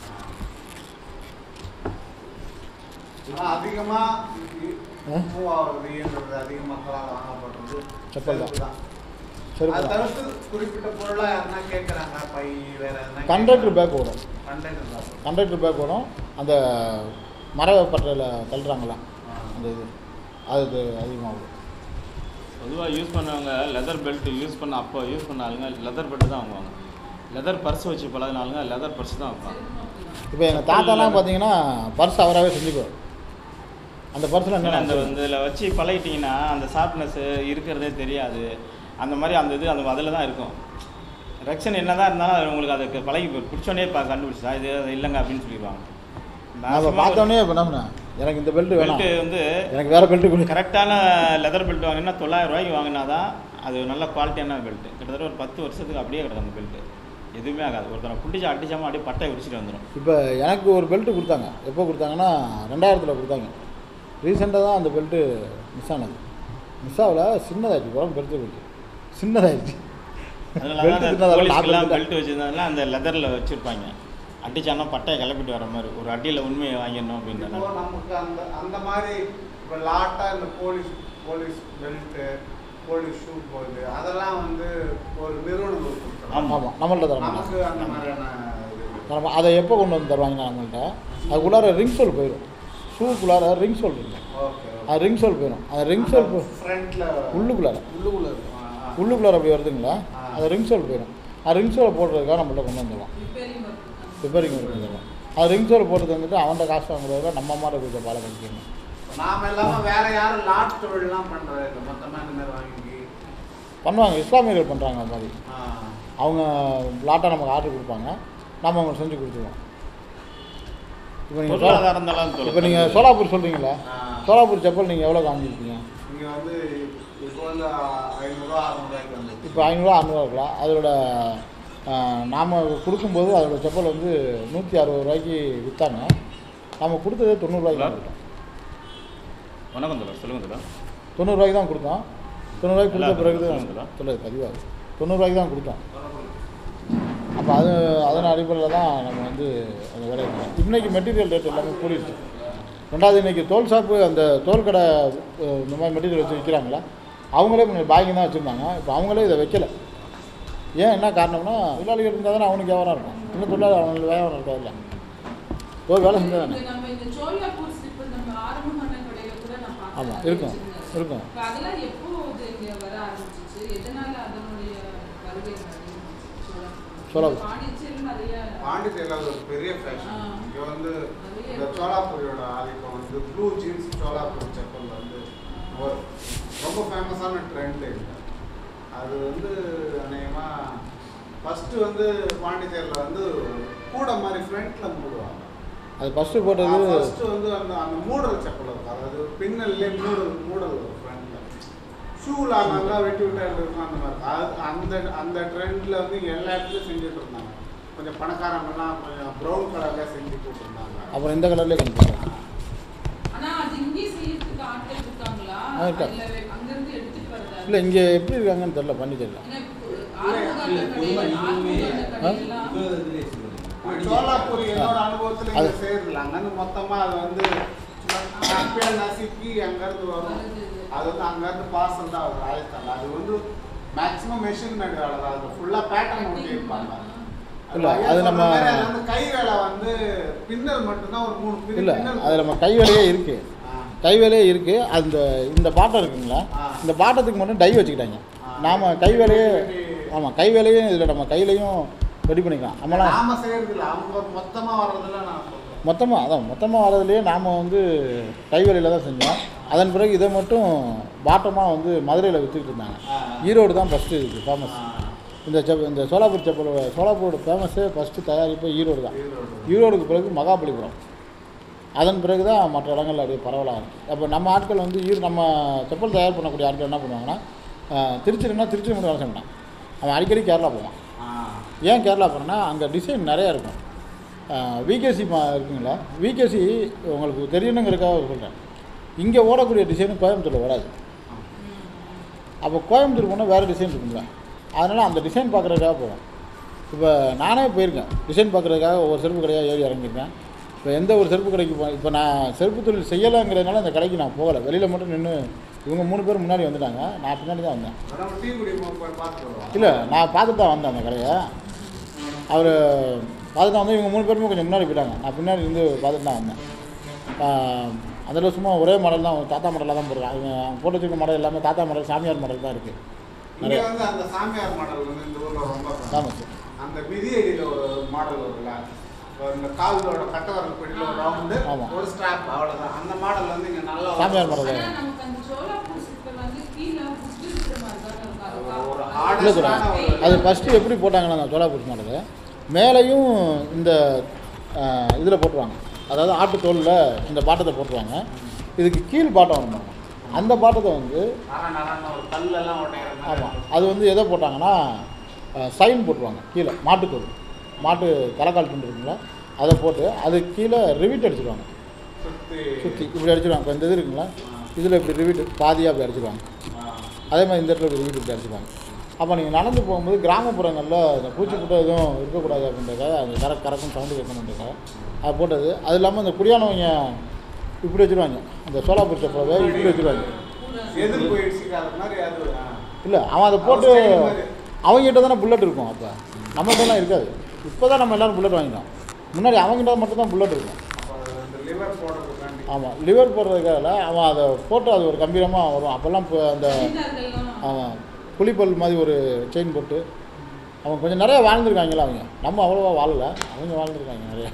ஆனா அதிகமா ஆ? மூவாவது அதிக மக்களால் வாங்கப்படுறது செப்பல் தான். செருப்பு தான் செருப்பு அது தான். தவிர்த்து குறிப்பிட்ட பொருளா யாருன்னா கேட்குறாங்க பை வேற எதுனா கண்டக்டர் பேக் ஓடும் கண்டக்டர் தான் கண்டக்டர் பேக் ஓடும் அந்த மர பட்டறையில் தள்ளுறாங்களா அந்த இது அது அதிகமாகும் பொதுவாக யூஸ் பண்ணவங்க லெதர் பெல்ட் யூஸ் பண்ண அப்போ யூஸ் பண்ண ஆளுங்க லெதர் பெல்ட் தான் வாங்குவாங்க லெதர் பர்ஸ் வச்சு பழகின ஆளுங்க லெதர் பர்ஸ் தான் வைப்பாங்க இப்போ எங்கள் தாத்தாலாம் பார்த்தீங்கன்னா பர்ஸ் அவராகவே செஞ்சுக்குவார் அந்த பர்ஸில் ஏன்னா அந்த என்ன இதில் வச்சு பழகிட்டீங்கன்னா அந்த ஷார்ப்னஸ் இருக்கிறதே தெரியாது அந்த மாதிரி அந்த இது அந்த அதில் தான் இருக்கும் ரெக்ஷன் என்ன தான் இருந்தாலும் அது உங்களுக்கு அதுக்கு பழகி போய் பிடிச்சோன்னே பா கண்டுபிடிச்சா இது அது இல்லைங்க அப்படின்னு சொல்லிடுவாங்க நம்ம பார்த்தோன்னே இப்போ என்ன பண்ணேன் எனக்கு இந்த பெல்ட் வேணாம் பெல்ட்டு வந்து எனக்கு வேறு பெல்ட் கொடு கரெக்டான லெதர் பெல்ட் வாங்கினா தொள்ளாயிரம் ரூபாய்க்கு வாங்கினா தான் அது நல்ல குவாலிட்டியான பெல்ட் கிட்டத்தட்ட ஒரு பத்து வருஷத்துக்கு அப்படியே கிடக்கும் அந்த பெல்ட் எதுவுமே ஆகாது ஒருத்தரை பிடிச்சி அடிச்சாமல் அப்படியே பட்டை உடிச்சிட்டு வந்துடும் இப்போ எனக்கு ஒரு பெல்ட் கொடுத்தாங்க எப்போ கொடுத்தாங்கன்னா ரெண்டாயிரத்தில் கொடுத்தாங்க ரீசெண்டாக தான் அந்த பெல்ட்டு மிஸ் ஆனது மிஸ் ஆகல சின்னதாகிடுச்சு உடம்பு பெருத்து போச்சு சின்னதாகிடுச்சு அதனால Belt தான் அந்த இருந்தா அதெல்லாம் போலீஸ்க்கெல்லாம் நாற்பது பெல்ட் வச்சிருந்ததுனால அந்த லெதரில் வச்சுருப்பாங்க அடிச்சானா பட்டையை கிளப்பிட்டு வர மாதிரி ஒரு அடியில் உண்மையை வாங்கிடணும் இப்போ அப்படின்றனால நமக்கு அந்த அந்த மாதிரி இப்போ லாட்டா இந்த police police belt police shoe போகுது அதெல்லாம் வந்து ஒரு நிறுவனங்கள் கொடுக்குறாங்க. ஆமா. ஆமாம் நம்மள்ட்ட தர மாட்டாங்க நமக்கு அந்த மாதிரியான இது நம்ம அதை எப்போ கொண்டு வந்து தருவாங்கன்னா நம்மள்ட்ட அதுக்குள்ளார ரிங் சோல் போயிடும் ஷூக்குள்ளார ரிங் சோல் இருக்கும் ஓகே அது ரிங் சோல் போயிடும் அது ரிங் சோல் போ ஃப்ரண்ட்ல உள்ளுக்குள்ளார உள்ளுக்குள்ள இருக்கும் ஆ, ஆ. உள்ளுக்குள்ளார அப்படி வருதுங்களா ஆ. அது ரிங் சோல் போயிடும் அது ரிங் சோலை போடுறதுக்காக நம்மள்ட்ட கொண்டு வந்துடுவோம் ரிப்பேரிங் ஒர்க் ரிப்பேரிங் ஒர்க் தருவோம் அது ரிங் சோல் போட்டு வந்துட்டு அவன்கிட்ட காசு வாங்குறதுல நம்ம மாதிரி கொஞ்சம் பாலை கழிக்கணும் நாம இல்லாம வேற யாரும் லாட் தொழில்லாம் பண்றது இல்லை மொத்தமா இந்த மாதிரி வாங்கி பண்ணுவாங்க இஸ்லாமியர்கள் பண்ணுறாங்க அது மாதிரி ஆ, அவங்க லாட்டாக நமக்கு ஆர்டர் கொடுப்பாங்க நம்ம அவங்களுக்கு செஞ்சு கொடுத்துருவோம் இப்போ நீங்கள் பொருளாதாரம் தான் இப்போ நீங்கள் சோலாப்பூர் சொல்கிறீங்களா ஆ. சோலாப்பூர் செப்பல் நீங்கள் எவ்வளோ காமிச்சிருக்கீங்க இங்க வந்து இப்போ வந்து ஐநூறுரூவா அறுநூறுவாய்க்கு வந்து இப்போ ஐநூறுரூவா அறநூறுவா இருக்கலாம் அதோட நாம் கொடுக்கும்போது அதோட செப்பல் வந்து நூற்றி அறுபது ரூபாய்க்கு விற்றாங்க நம்ம கொடுத்ததே தொண்ணூறுரூவாய்க்கு தான் கொடுத்தோம் வணக்கம் தோழர் சொல்லுங்க தோழர் தொண்ணூறுரூவாய்க்கு தான் கொடுத்தோம் தொண்ணூறுரூவாய்க்கு கொடுத்த நல்லா பிறகு சொல்லுங்க. தான் சொல்லுது பதிவாகுது தொண்ணூறுரூவாய்க்கு தான் கொடுத்தோம் அப்போ அது அதன் அடிப்படையில் தான் நம்ம வந்து அந்த வேலையை பண்ணோம். இன்னைக்கு மெட்டீரியல் ரேட் எல்லாமே கூடிடுச்சு ரெண்டாவது இன்னைக்கு தோல் ஷாப்பு அந்த தோல் கடை அஹ், இந்த மாதிரி மெட்டீரியல் வச்சு விற்கிறாங்களா அவங்களே முன்னாடி பாய்க்கு தான் வச்சுருந்தாங்க இப்போ அவங்களே இதை வைக்கல ஏன் என்ன காரணம்னா தொழிலாளிகள் இருந்தால் தானே அவனுக்கு வியாபாரம் இருக்கும் இன்னும் தொழிலாளி அவனுக்கு வியாபாரம் இருக்காதுல்ல ஒரு வேலை செஞ்சால் தானே இது நம்ம இந்த சோலாப்பூர் ஸ்லிப் நம்ம ஆரம்பமான கடையில கூட நான் பார்த்தேன். ஆமாம் அது இருக்கும் வச்சிருந்தாங்க. இருக்கும் இப்ப அதெல்லாம் எப்போ இது இங்க வர ஆரம்பிச்சிச்சு எதனால அதனுடைய வருகை சோலாப்பூர். சோலாப்பூர் பாண்டிச்சேரியில் நிறைய பாண்டிச்சேரியில் அது ஒரு பெரிய ஃபேஷன் ஆ. இங்க வந்து நிறைய இந்த சோலாப்பூரியோட ஆதிக்கம் வந்து ப்ளூ ஜீன்ஸ் சோலாப்பூர் செப்பல் வந்து ஒரு ரொம்ப ஃபேமஸான ட்ரெண்ட் இல்லை அது வந்து அநேகமாக ஃபஸ்ட்டு வந்து பாண்டிச்சேரியில் வந்து கூட மாதிரி ஃப்ரண்ட்டில் மூடுவாங்க அது ஃபஸ்ட்டு போட்டது ஃபர்ஸ்ட் வந்து அந்த அந்த மூடல் செப்பல் இருக்கும் அதாவது பின்னல்லே மூடல் மூடல் வரும் ஃப்ரண்ட்ல ஷூல நல்லா வெட்டி விட்டா எப்படி இருக்கும் அந்த மாதிரி அது அந்த அந்த ட்ரெண்ட்ல வந்து இங்க எல்லா இடத்துலயும் செஞ்சுட்டு இருந்தாங்க கொஞ்சம் பணக்காரங்கலாம் கொஞ்சம் ப்ரௌன் கலர்ல செஞ்சுட்டு இருந்தாங்க அப்புறம் இந்த கலர்லேயே கொஞ்சம் போட்டோம் ஆனா அது இங்கே செய்யறதுக்கு ஆட்கள் இருக்காங்களா ஆ, இருக்காங்க. இல்ல வே- அங்கிருந்து எடுத்துட்டு வரதா இல்லை இங்கே எப்படி இருக்காங்கன்னு தெரில பண்ணி தெரியல ஏன்னா இப்போ ஆரம்ப கடையில ஆரம்ப கடையில சோலாப்பூர் என்னோட அனுபவத்துல இங்க அது- செய்யறதில்ல அங்கன்னு மொத்தமா அது வந்து அப்படியே நசுக்கி அங்கிருந்து வரும் அது வந்து அங்கிருந்து பார்சல் தான் வரும் ராஜஸ்தான் அது வந்து மேக்ஸிமம் மெஷின் மேட் வேலை தான் அது ஃபுல்லா பேட்டர்ன் ஒட்டி இருப்பாங்க இல்ல, அது நம்ம- சொல்ற மாதிரி அது வந்து கை வேலை வந்து பின்னல் மட்டும்தான் ஒரு மூணு பின்னல் இல்லை பின்னல் அது நம்ம கை வேலையே இருக்குது ஆ. கை வேலையே இருக்குது அந்த இந்த பாட்டம் இருக்குங்களா ஆ. இந்த பாட்டத்துக்கு மட்டும் டை வச்சுக்கிட்டாங்க ஆ. நாம் கை வேலையே ஆமாம் கை வேலையும் இதில் நம்ம கையிலையும் ரெடி பண்ணிக்கலாம் நம்மளாம் நாம செய்யறது இல்ல அவங்க மொத்தமா வர்றதுல நான் சொல்றேன் மொத்தமாக அதான் மொத்தமாக வரதுலேயே நாம் வந்து கை வேலையில் தான் செஞ்சோம் அதன் பிறகு இதை மட்டும் பாட்டமாக வந்து மதுரையில் விற்றுக்கிட்டு இருந்தாங்க ஆ. ஈரோடு தான் ஃபஸ்ட்டு இருக்குது ஃபேமஸ் ஆ. இந்த செப் இந்த சோலாப்பூர் செப்பலோட சோலாப்பூரோட ஃபேமஸே ஃபஸ்ட்டு தயாரிப்பு ஈரோடு தான் ஈரோடு. ஈரோடுக்கு பிறகு மகாபலிபுரம் அதன் பிறகு தான் மற்ற இடங்கள்ல அப்படியே பரவலாக இருக்குது அப்போ நம்ம ஆட்கள் வந்து ஈரோ நம்ம செப்பல் தயார் பண்ணக்கூடிய ஆட்கள் என்ன பண்ணுவாங்கன்னா ஆஹ், திருச்சினா திருச்சி மட்டும் வேலை செய்ய மாட்டான் அவன் அடிக்கடி கேரளா போவான் ஆ. ஏன் கேரளா போனேன்னா அங்கே டிசைன் நிறையா இருக்கும் விகேசி மா இருக்குங்களா விகேசி உங்களுக்கு தெரியணுங்கிறதுக்காக சொல்கிறேன் இங்கே ஓடக்கூடிய டிசைனு கோயம்புத்தூரில் வராது அப்போ கோயம்புத்தூர் போனால் வேறு டிசைன் இருக்குங்களா அதனால் அந்த டிசைன் பார்க்குறதுக்காக போவோம் இப்போ நானே போயிருக்கேன் டிசைன் பார்க்குறதுக்காக ஒவ்வொரு செருப்பு கடையாக ஏறி இறங்கியிருக்கேன் இப்போ எந்த ஒரு செருப்பு கடைக்கு போ இப்போ நான் செருப்பு தொழில் செய்யலைங்கிறதுனால அந்த கடைக்கு நான் போகலை வெளியில் மட்டும் நின்று இவங்க மூணு பேர் முன்னாடி வந்துட்டாங்க நான் பின்னாடி தான் வந்தேன் நம்ம டீ குடி போய் பார்த்துட்டு வருவோம் இல்லை நான் பார்த்துட்டு தான் வந்தேன் அந்த கடையை அவர் பார்த்துட்டு வந்து இவங்க மூணு பேருமே கொஞ்சம் முன்னாடி போயிட்டாங்க நான் பின்னாடி இருந்து பார்த்துட்டு தான் வந்தேன் ஆஹ் அந்த வருஷமாக ஒரே மாடல் தான் தாத்தா மாடலாக தான் போடுறாங்க அவங்க போட்டு வச்சிருக்க மாடல் எல்லாமே தாத்தா மாடல் சாமியார் மாடல் தான் இருக்குது இங்க நிறைய வந்து அந்த சாமியார் மாடல் வந்து இந்த ஊர்ல ரொம்ப famous. ஆமாம் சார் அந்த மிதியடியில ஒரு மாடல் வரும்ல ஒரு இந்த காலோட கட்டவரல் பிடியில ஒரு ரவுண்டு ஆமா. ஒரு ஸ்ட்ராப் அவ்வளவுதான் அந்த மாடல் வந்து இங்க நல்லா சாமியார் மாடல் ஆனா தான் நமக்கு அந்த சோலாப்பூர் சிற்பம் வந்து கீழே புட்டு இருக்கிற மாதிரி தான் இருக்கும் அது ஒரு- ஒரு பார்க்க. இல்லை ஆர்டர்ஸான சார் ஒரு அது ஃபஸ்ட்டு எப்படி போட்டாங்கன்னா அந்த சோலாப்பூர் மாடல் மேலேயும் இந்த இதில் போட்டுருவாங்க அதாவது ஆட்டு தோலில் இந்த பாட்டத்தை போட்டுருவாங்க இதுக்கு கீழ் பாட்டம் ஒன்று இருக்கும். அந்த பாட்டத்தை வந்து நர நரன்னு ஒரு கல்லெல்லாம் உடைக்கிற மாதிரி ஆமாம் அது வந்து எதை போட்டாங்கன்னா சைன் போட்டுருவாங்க கீழே மாட்டுத்தோல் மாட்டு தலைக்கால் துண்டு இருக்குங்களா அதை போட்டு அது கீழே ரிவிட் அடிச்சிருவாங்க சுத்தி சுற்றி இப்படி அடிச்சிருவாங்க இப்போ இந்த இது இருக்குங்களா இதில் இப்படி ரிவிட் பாதியாக அப்படி அடிச்சிருவாங்க ஆ. அதே மாதிரி இந்த இடத்துல இப்படி ரிவிட் இப்படி அடிச்சிருவாங்க அப்போ நீங்கள் நடந்து போகும்போது கிராமப்புறங்களில் இந்த பூச்சி புட்டை எதுவும் இருக்கக்கூடாது அப்படின்றதுக்காக அந்த கர கறக்கும் சவுண்டு கேட்கணுன்றதுக்காக அது போட்டது அது இல்லாமல் இந்த குடியானவங்க இப்படி வச்சுருவாங்க அந்த சோலாப்பூர் செப்பலை இப்படி வச்சுருவாங்க எது போயிடுச்சு அது மாதிரி அது ஆ. இல்லை அவன் அதை போட்டு அவன் style மாதிரி. அவங்ககிட்ட தானே புல்லட் இருக்கும் அப்போ நம்மகிட்டலாம் இருக்காது இப்போ தான் நம்ம எல்லோரும் புல்லட் வாங்கிட்டோம் முன்னாடி அவங்ககிட்ட மட்டும் தான் புல்லட் இருக்கும் அப்போ இந்த லிவர் போடுறதுக்காண்டி ஆமாம் லிவர் போடுறதுக்காக அவன் அதை போட்டு அது ஒரு கம்பீரமாக வரும் அப்போல்லாம் இப்போ அந்த மனிதர்களும் அவன் புலிப்பல் மாதிரி ஒரு செயின் போட்டு அவன் கொஞ்சம் நிறைய வாழ்ந்துருக்காங்களா அவங்க நம்ம அவ்வளோவா வாழல அவங்க வாழ்ந்துருக்காங்க நிறைய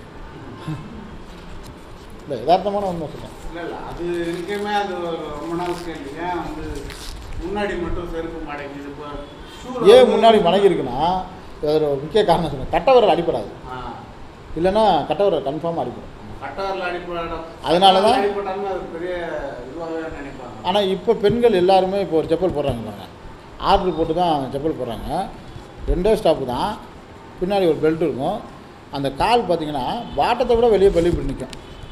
இல்லை யதார்த்தமான உண்மை சொல்கிறேன் இல்லை இல்லை அது எனக்குமே அது ஒரு ரொம்ப நாள் கேள்வி ஏன் வந்து முன்னாடி மட்டும் செருப்பு மடங்கிது இப்போ shoe ல ஏன் வந்து- முன்னாடி மடங்கி இருக்குன்னா அது ஒரு முக்கிய காரணம் சொல்லுங்கள் கட்டவரல் அடிப்படாது ஆ. இல்லைன்னா கட்டவரல் கன்ஃபார்மாக அடிப்படும் கட்டவரில் அடிப்படம் அதனால தான் அடிப்பட்டாலும் அது பெரிய இதுவாகவே நினைப்பாங்க ஆனால் இப்போ பெண்கள் எல்லாருமே இப்போ ஒரு செப்பல் போடுறாங்க பாருங்க ஆர்டர் போட்டு தான் செப்பல் போடுறாங்க ரெண்டே ஸ்டாப்பு தான் பின்னாடி ஒரு பெல்ட் இருக்கும் அந்த கால் பார்த்தீங்கன்னா பாட்டத்தை விட வெளியே வெளியே போய் நிற்கும்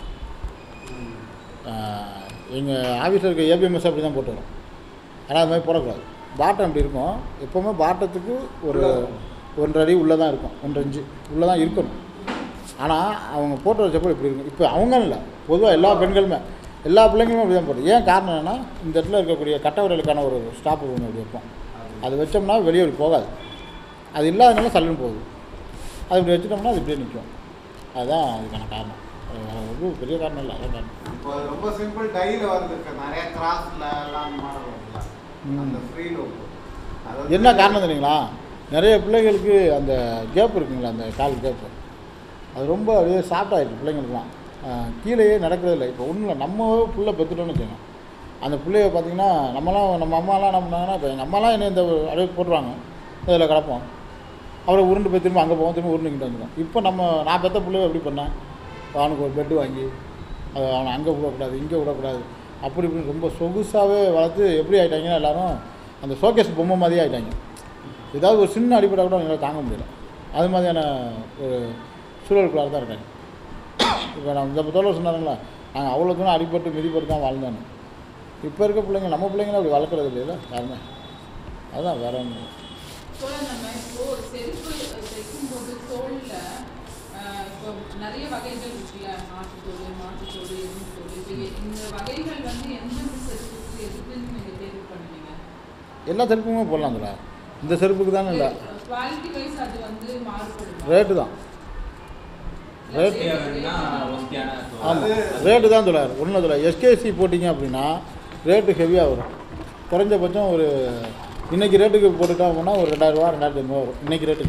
எங்கள் ஆஃபீஸில் இருக்க ஏபிஎம்எஸ் அப்படி தான் போட்டு வரும் ஆனால் அது மாதிரி போடக்கூடாது பாட்டம் அப்படி இருக்கும் எப்போவுமே பாட்டத்துக்கு ஒரு ஒன்றரை அடி உள்ளே தான் இருக்கும் ஒன்றரை இன்ச்சு உள்ளே தான் இருக்கணும் ஆனால் அவங்க போட்டு வர செப்பல் இப்படி இருக்கும் இப்போ அவங்க இல்லை பொதுவாக எல்லா பெண்களுமே எல்லா பிள்ளைங்களுமே அப்படி தான் போடுறது ஏன் காரணம் என்னன்னா இந்த இடத்துல இருக்கக்கூடிய கட்டவரலுக்கான ஒரு ஸ்டாப்பு ஒன்று அப்படி வைப்போம் அது வச்சோம்னா வெளியே அப்படி போகாது அது இல்லாதனால சல்லுன்னு போகுது அது இப்படி வச்சுட்டோம்னா அது இப்படியே நிற்கும் அதுதான் அதுக்கான காரணம் அது வேற ஒரு பெரிய காரணம் இல்லை அதான் காரணம் இப்போ அது ரொம்ப சிம்பிள் டைல வந்துருக்கு நிறைய கிராஸ்ல எல்லாம் மாடல் வருதுல ம். அந்த ஃப்ரீ லோக் என்ன காரணம் தெரியுங்களா நிறைய பிள்ளைங்களுக்கு அந்த கேப் இருக்குங்களா அந்த கால் கேப்பு அது ரொம்ப அப்படியே சாஃப்ட் ஆயிடுச்சு பிள்ளைங்களுக்குலாம் ஆஹ் கீழேயே நடக்கிறதே இல்லை இப்போ ஒன்றும் இல்லை நம்ம பிள்ளை பெற்றுட்டோன்னு வச்சுக்கோங்க அந்த பிள்ளைய பார்த்தீங்கன்னா நம்மலாம் நம்ம அம்மாலாம் என்ன பண்ணாங்கன்னா இப்போ எங்கள் அம்மாலாம் என்ன இந்த அப்படியே போட்டுருவாங்க இதில் கிடப்போம் அப்புறம் உருண்டு போய் திரும்ப அங்கே போவோம் திரும்ப உருண்டுக்கிட்டு வந்துடும் இப்போ நம்ம நான் பெற்ற பிள்ளைய எப்படி பண்ணேன் அவனுக்கு ஒரு பெட்டு வாங்கி அது அவனை அங்கே விடக்கூடாது இங்கே விடக்கூடாது அப்படி இப்படின்னு ரொம்ப சொகுசாகவே வளர்த்து எப்படி ஆகிட்டாங்கன்னா எல்லாரும் அந்த ஷோகேஸ் பொம்மை மாதிரியே ஆகிட்டாங்க ஏதாவது ஒரு சின்ன அடிப்படை கூட அவங்களால தாங்க முடியல அது மாதிரியான ஒரு சூழலுக்குள்ளார தான் இருக்காங்க இப்போ நான் இந்த தோழர் சொன்னாருங்களா நாங்கள் அவ்வளோ தூரம் அடிபட்டு மிதிப்பட்டு தான் வாழ்ந்தோன்னு இப்போ இருக்க பிள்ளைங்க நம்ம பிள்ளைங்களும் அப்படி வளர்க்குறது இல்லைல்ல யாருமே அதுதான் வேற ஒன்றும் இல்லை. இப்போ நம்ம இப்போ ஒரு செருப்பு தைக்கும்போது தோல்ல ஆஹ், இப்போ நிறைய வகைகள் இருக்குல்ல மாட்டுத்தோல் மாட்டுத்தோல் எறும்பு தோல் இப்போ இந்த வகைகள் வந்து எந்தெந்த செருப்புக்கு எதுக்குன்னு நீங்க தேர்வு பண்ணுவீங்க எல்லா செருப்புமே போடலாம் அதில் இந்த செருப்புக்கு தானே இல்லை குவாலிட்டி வைஸ் அது வந்து மாறுபடும் ரேட்டு தான் ரேட் ஆமாம் ரேட்டு தான் தொள்ளாயிரம் ஒன்றும் தொள்ளாயிரம் எஸ்கேசி போட்டிங்க அப்படின்னா ரேட்டு ஹெவியாக வரும் குறைஞ்சபட்சம் ஒரு இன்னைக்கு ரேட்டுக்கு போட்டுட்டோம் அப்படின்னா ஒரு ரெண்டாயிரரூவா ரெண்டாயிரத்தி ஐநூறுவா வரும் இன்னைக்கு ரேட்டுக்கு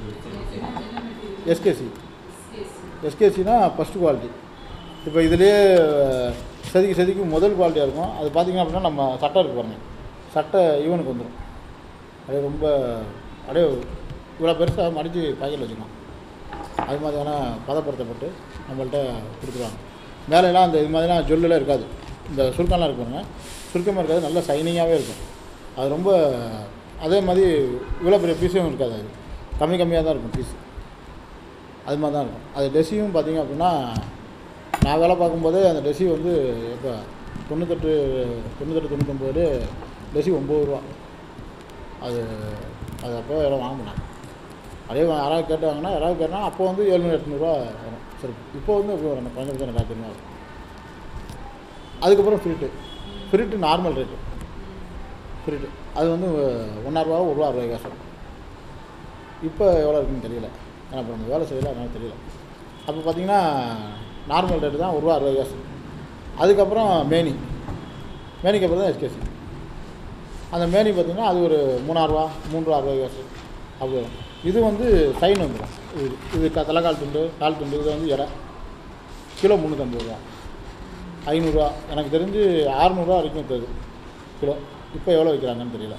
எஸ்கேசி எஸ்கேசினா ஃபஸ்ட்டு குவாலிட்டி இப்போ இதுலேயே செதுக்கி செதுக்கி முதல் குவாலிட்டியாக இருக்கும் அது பார்த்தீங்க அப்படின்னா நம்ம சட்டை இருக்கு பாருங்க சட்டை ஈவனுக்கு வந்துடும் அப்படியே ரொம்ப அப்படியே இவ்வளோ பெருசாக மடித்து பாக்கெட்டில் வச்சுக்கலாம் அது மாதிரியான பதப்படுத்தப்பட்டு நம்மள்ட்ட கொடுத்துருவாங்க மேலெல்லாம் அந்த இது மாதிரிலாம் ஜொல்லுலாம் இருக்காது இந்த சுருக்கம்லாம் இருக்கு பாருங்க சுருக்கமாக இருக்காது நல்லா சைனிங்காகவே இருக்கும் அது ரொம்ப அதே மாதிரி இவ்வளோ பெரிய பீஸும் இருக்காது அது கம்மி கம்மியாக தான் இருக்கும் பீஸ் அது மாதிரி தான் இருக்கும் அது டெசியும் பார்த்தீங்க அப்படின்னா நான் வேலை பார்க்கும்போதே அந்த டெசி வந்து எப்போ தொண்ணூத்தெட்டு தொண்ணூத்தெட்டு தொண்ணூத்தொம்பது டெசி ஒம்பது ரூபா அது அது அப்போ யாரும் வாங்க மாட்டாங்க அதே வா- யாராவது கேட்டு வாங்கினா யாராவது கேட்டால் அப்போ வந்து எழுநூறு எட்நூறுவா வரும் சரி இப்போ வந்து எப்படி வரும் குறைஞ்சபட்சம் ரெண்டாயிரத்தி ஐநூறு வரும் அதுக்கப்புறம் ஃப்ரீட்டு ஃப்ரீட்டு நார்மல் ரேட்டு ஃப்ரீட்டு அது வந்து ஒன்றாயிரரூவா ஒரு ரூபா அறுபது காசு இப்போ எவ்வளோ இருக்குன்னு தெரியல ஏன்னா இப்போ நம்ம வேலை செய்யல அதனால தெரியல அப்போ பார்த்தீங்கன்னா நார்மல் ரேட்டு தான் ஒரு ரூபா அறுபது காசு அதுக்கப்புறம் மேனி மேனிக்கு அப்புறம் தான் எஸ்கேசி அந்த மேனி பார்த்தீங்கன்னா அது ஒரு மூணாயிரரூவா மூணு ரூபா அறுபது காசு அப்படி வரும் இது வந்து சைன் வந்துடும் இது இது க- தலைக்கால் துண்டு கால் துண்டு இது வந்து எடை கிலோ முந்நூற்றம்பது ரூபா ஐநூறுரூவா எனக்கு தெரிஞ்சு ஆறுநூறுவா வரைக்கும் இருக்குது கிலோ இப்போ எவ்வளோ விற்கிறாங்கன்னு தெரியல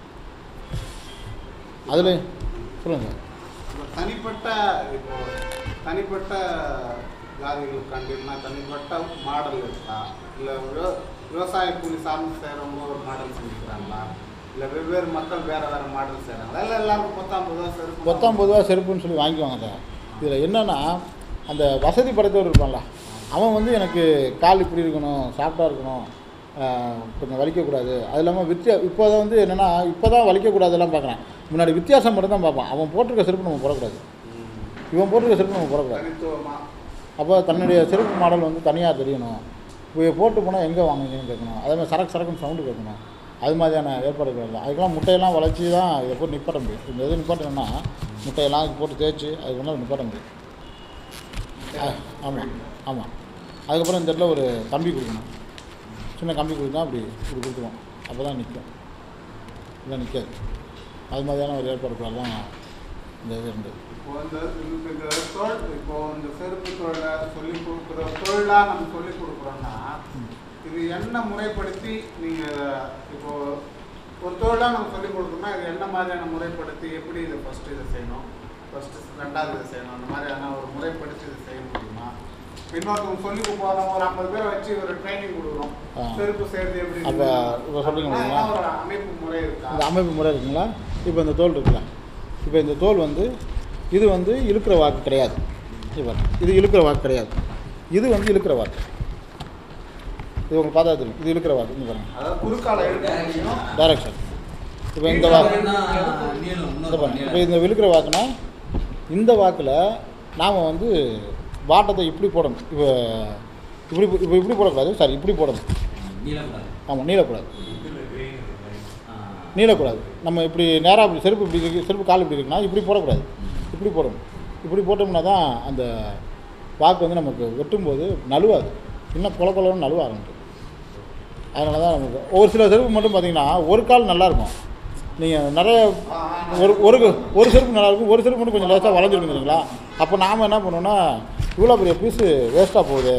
அதில் சொல்லுங்கள் இப்போ தனிப்பட்ட இப்போ தனிப்பட்ட ஜாதிகளுக்கு கண்டிப்பா தனிப்பட்ட மாடல் இருக்கா இல்லை விவசாய கூலி சார்ந்து செய்கிறவங்க ஒரு மாடல் செஞ்சுக்கிறாங்களா இல்லை வெவ்வேறு மக்கள் வேறு வேறு மாடல் செய்கிறாங்களா இல்லை எல்லாருக்கும் பத்தாம் பொதுவாக செருப்பு பத்தாம் பொதுவாக செருப்புன்னு சொல்லி வாங்கிக்குவாங்க அதை இதில் என்னென்னா அந்த வசதி படைத்தவர் இருப்பான்ல அவன் வந்து எனக்கு கால் இப்படி இருக்கணும் சாஃப்டாக இருக்கணும் ஆஹ் கொஞ்சம் வலிக்கக்கூடாது அது இல்லாமல் வித்தியா இப்போ வந்து என்னென்னா இப்போ தான் வலிக்கக்கூடாதெல்லாம் பார்க்குறேன் முன்னாடி வித்தியாசம் மட்டும் தான் பார்ப்பான் அவன் போட்டிருக்க செருப்பு நம்ம போடக்கூடாது இவன் போட்டிருக்க செருப்பு நம்ம போடக்கூடாது தனித்துவமாக அப்போ தன்னுடைய செருப்பு மாடல் வந்து தனியாக தெரியணும் இப்போ போட்டு போனால் எங்கே வாங்குவீங்கன்னு கேட்கணும் அதே மாதிரி சரக்கு சரக்குன்னு சவுண்டு கேட்கணும் அது மாதிரியான ஏற்பாடுகள் தான் அதுக்கெல்லாம் முட்டையெல்லாம் வளைச்சி தான் இதை போட்டு நிப்பாட்ட முடியும் இந்த இது நிப்பாட்டணும்னா முட்டையெல்லாம் அதுக்கு போட்டு தேய்ச்சி அதுக்கு முன்னாடி நிப்பாட்ட முடியும் ஆமாம் ஆமாம் அதுக்கப்புறம் இந்த இடத்துல ஒரு கம்பி கொடுக்கணும் சின்ன கம்பி கொடுத்தா அப்படி இப்படி கொடுத்துருவோம் அப்போ தான் நிற்கும் இல்லை நிற்காது அது மாதிரியான ஒரு ஏற்பாடுகளாக தான் இந்த இது இருந்தது இப்போ இந்த இந்த இந்த தொழில் இப்போ இந்த செருப்பு தொழிலை சொல்லி கொடுக்குற தொழிலாக நம்ம சொல்லி கொடுக்குறோம்னா இது என்ன முறைப்படுத்தி நீங்கள் இப்போ ஒரு தொழிலாக நம்ம சொல்லி கொடுக்கணும்னா இது என்ன மாதிரியான முறைப்படுத்தி எப்படி இதை ஃபஸ்ட்டு இதை செய்யணும் ஃபஸ்ட்டு ரெண்டாவது இதை செய்யணும் அந்த மாதிரியான ஒரு முறைப்படுத்தி இதை செய்ய முடியுமா இன்னொருத்தவங்க சொல்லி கொடுப்போம் ஒரு ஐம்பது பேரை வச்சு ஒரு ட்ரைனிங் கொடுக்குறோம் ஆ. செருப்பு செய்யறது எப்படி அப்ப இப்ப சொல்லுங்க அப்படின்னா முடியுமா? என்ன ஒரு அமைப்பு முறை இருக்கா இந்த அமைப்பு முறை இருக்குங்களா இப்போ இந்த தோல் இருக்குல்ல இப்போ இந்த தோல் வந்து இது வந்து இழுக்கிற வாக்கு கிடையாது இது பாருங்க. இது இழுக்கிற வாக்கு கிடையாது இது வந்து இழுக்கிற வாக்கு இது உங்களுக்கு பார்த்தா தெரியும் இது இழுக்கிற வாக்கு இங்கே பாருங்க அதாவது குறுக்கால எடுக்க முடியும் டைரக்ஷன் இப்போ இந்த வாக்கு இந்த பாருங்க இப்போ இந்த இழுக்கிற வாக்குனா இந்த வாக்கில் நாம் வந்து வாட்டத்தை இப்படி போடணும் இப்போ இப்படி இப்போ இப்படி போடக்கூடாது சாரி இப்படி போடணும் ஆமாம் நீளக்கூடாது நீளக்கூடாது நம்ம இப்படி நேராக இப்படி செருப்பு இப்படி இருக்கு செருப்பு கால் இப்படி இருக்குன்னா இப்படி போடக்கூடாது இப்படி போடணும் இப்படி போட்டோம்னா தான் அந்த வாக்கு வந்து நமக்கு வெட்டும்போது நழுவாது இன்னும் கொல கொலன்னு நழுவ ஆரம்பிக்கும் அதனால தான் நமக்கு ஒரு சில செருப்பு மட்டும் பார்த்தீங்கன்னா ஒரு கால் நல்லாயிருக்கும் நீங்கள் நிறைய ஒரு ஒரு ஒரு செருப்பு நல்லாயிருக்கும் ஒரு செருப்பு மட்டும் கொஞ்சம் லேசாக வளைஞ்சிருக்கும் இல்லைங்களா அப்போ நாம் என்ன பண்ணுவோம்னா இவ்வளோ பெரிய பீஸு வேஸ்ட்டாக போகுது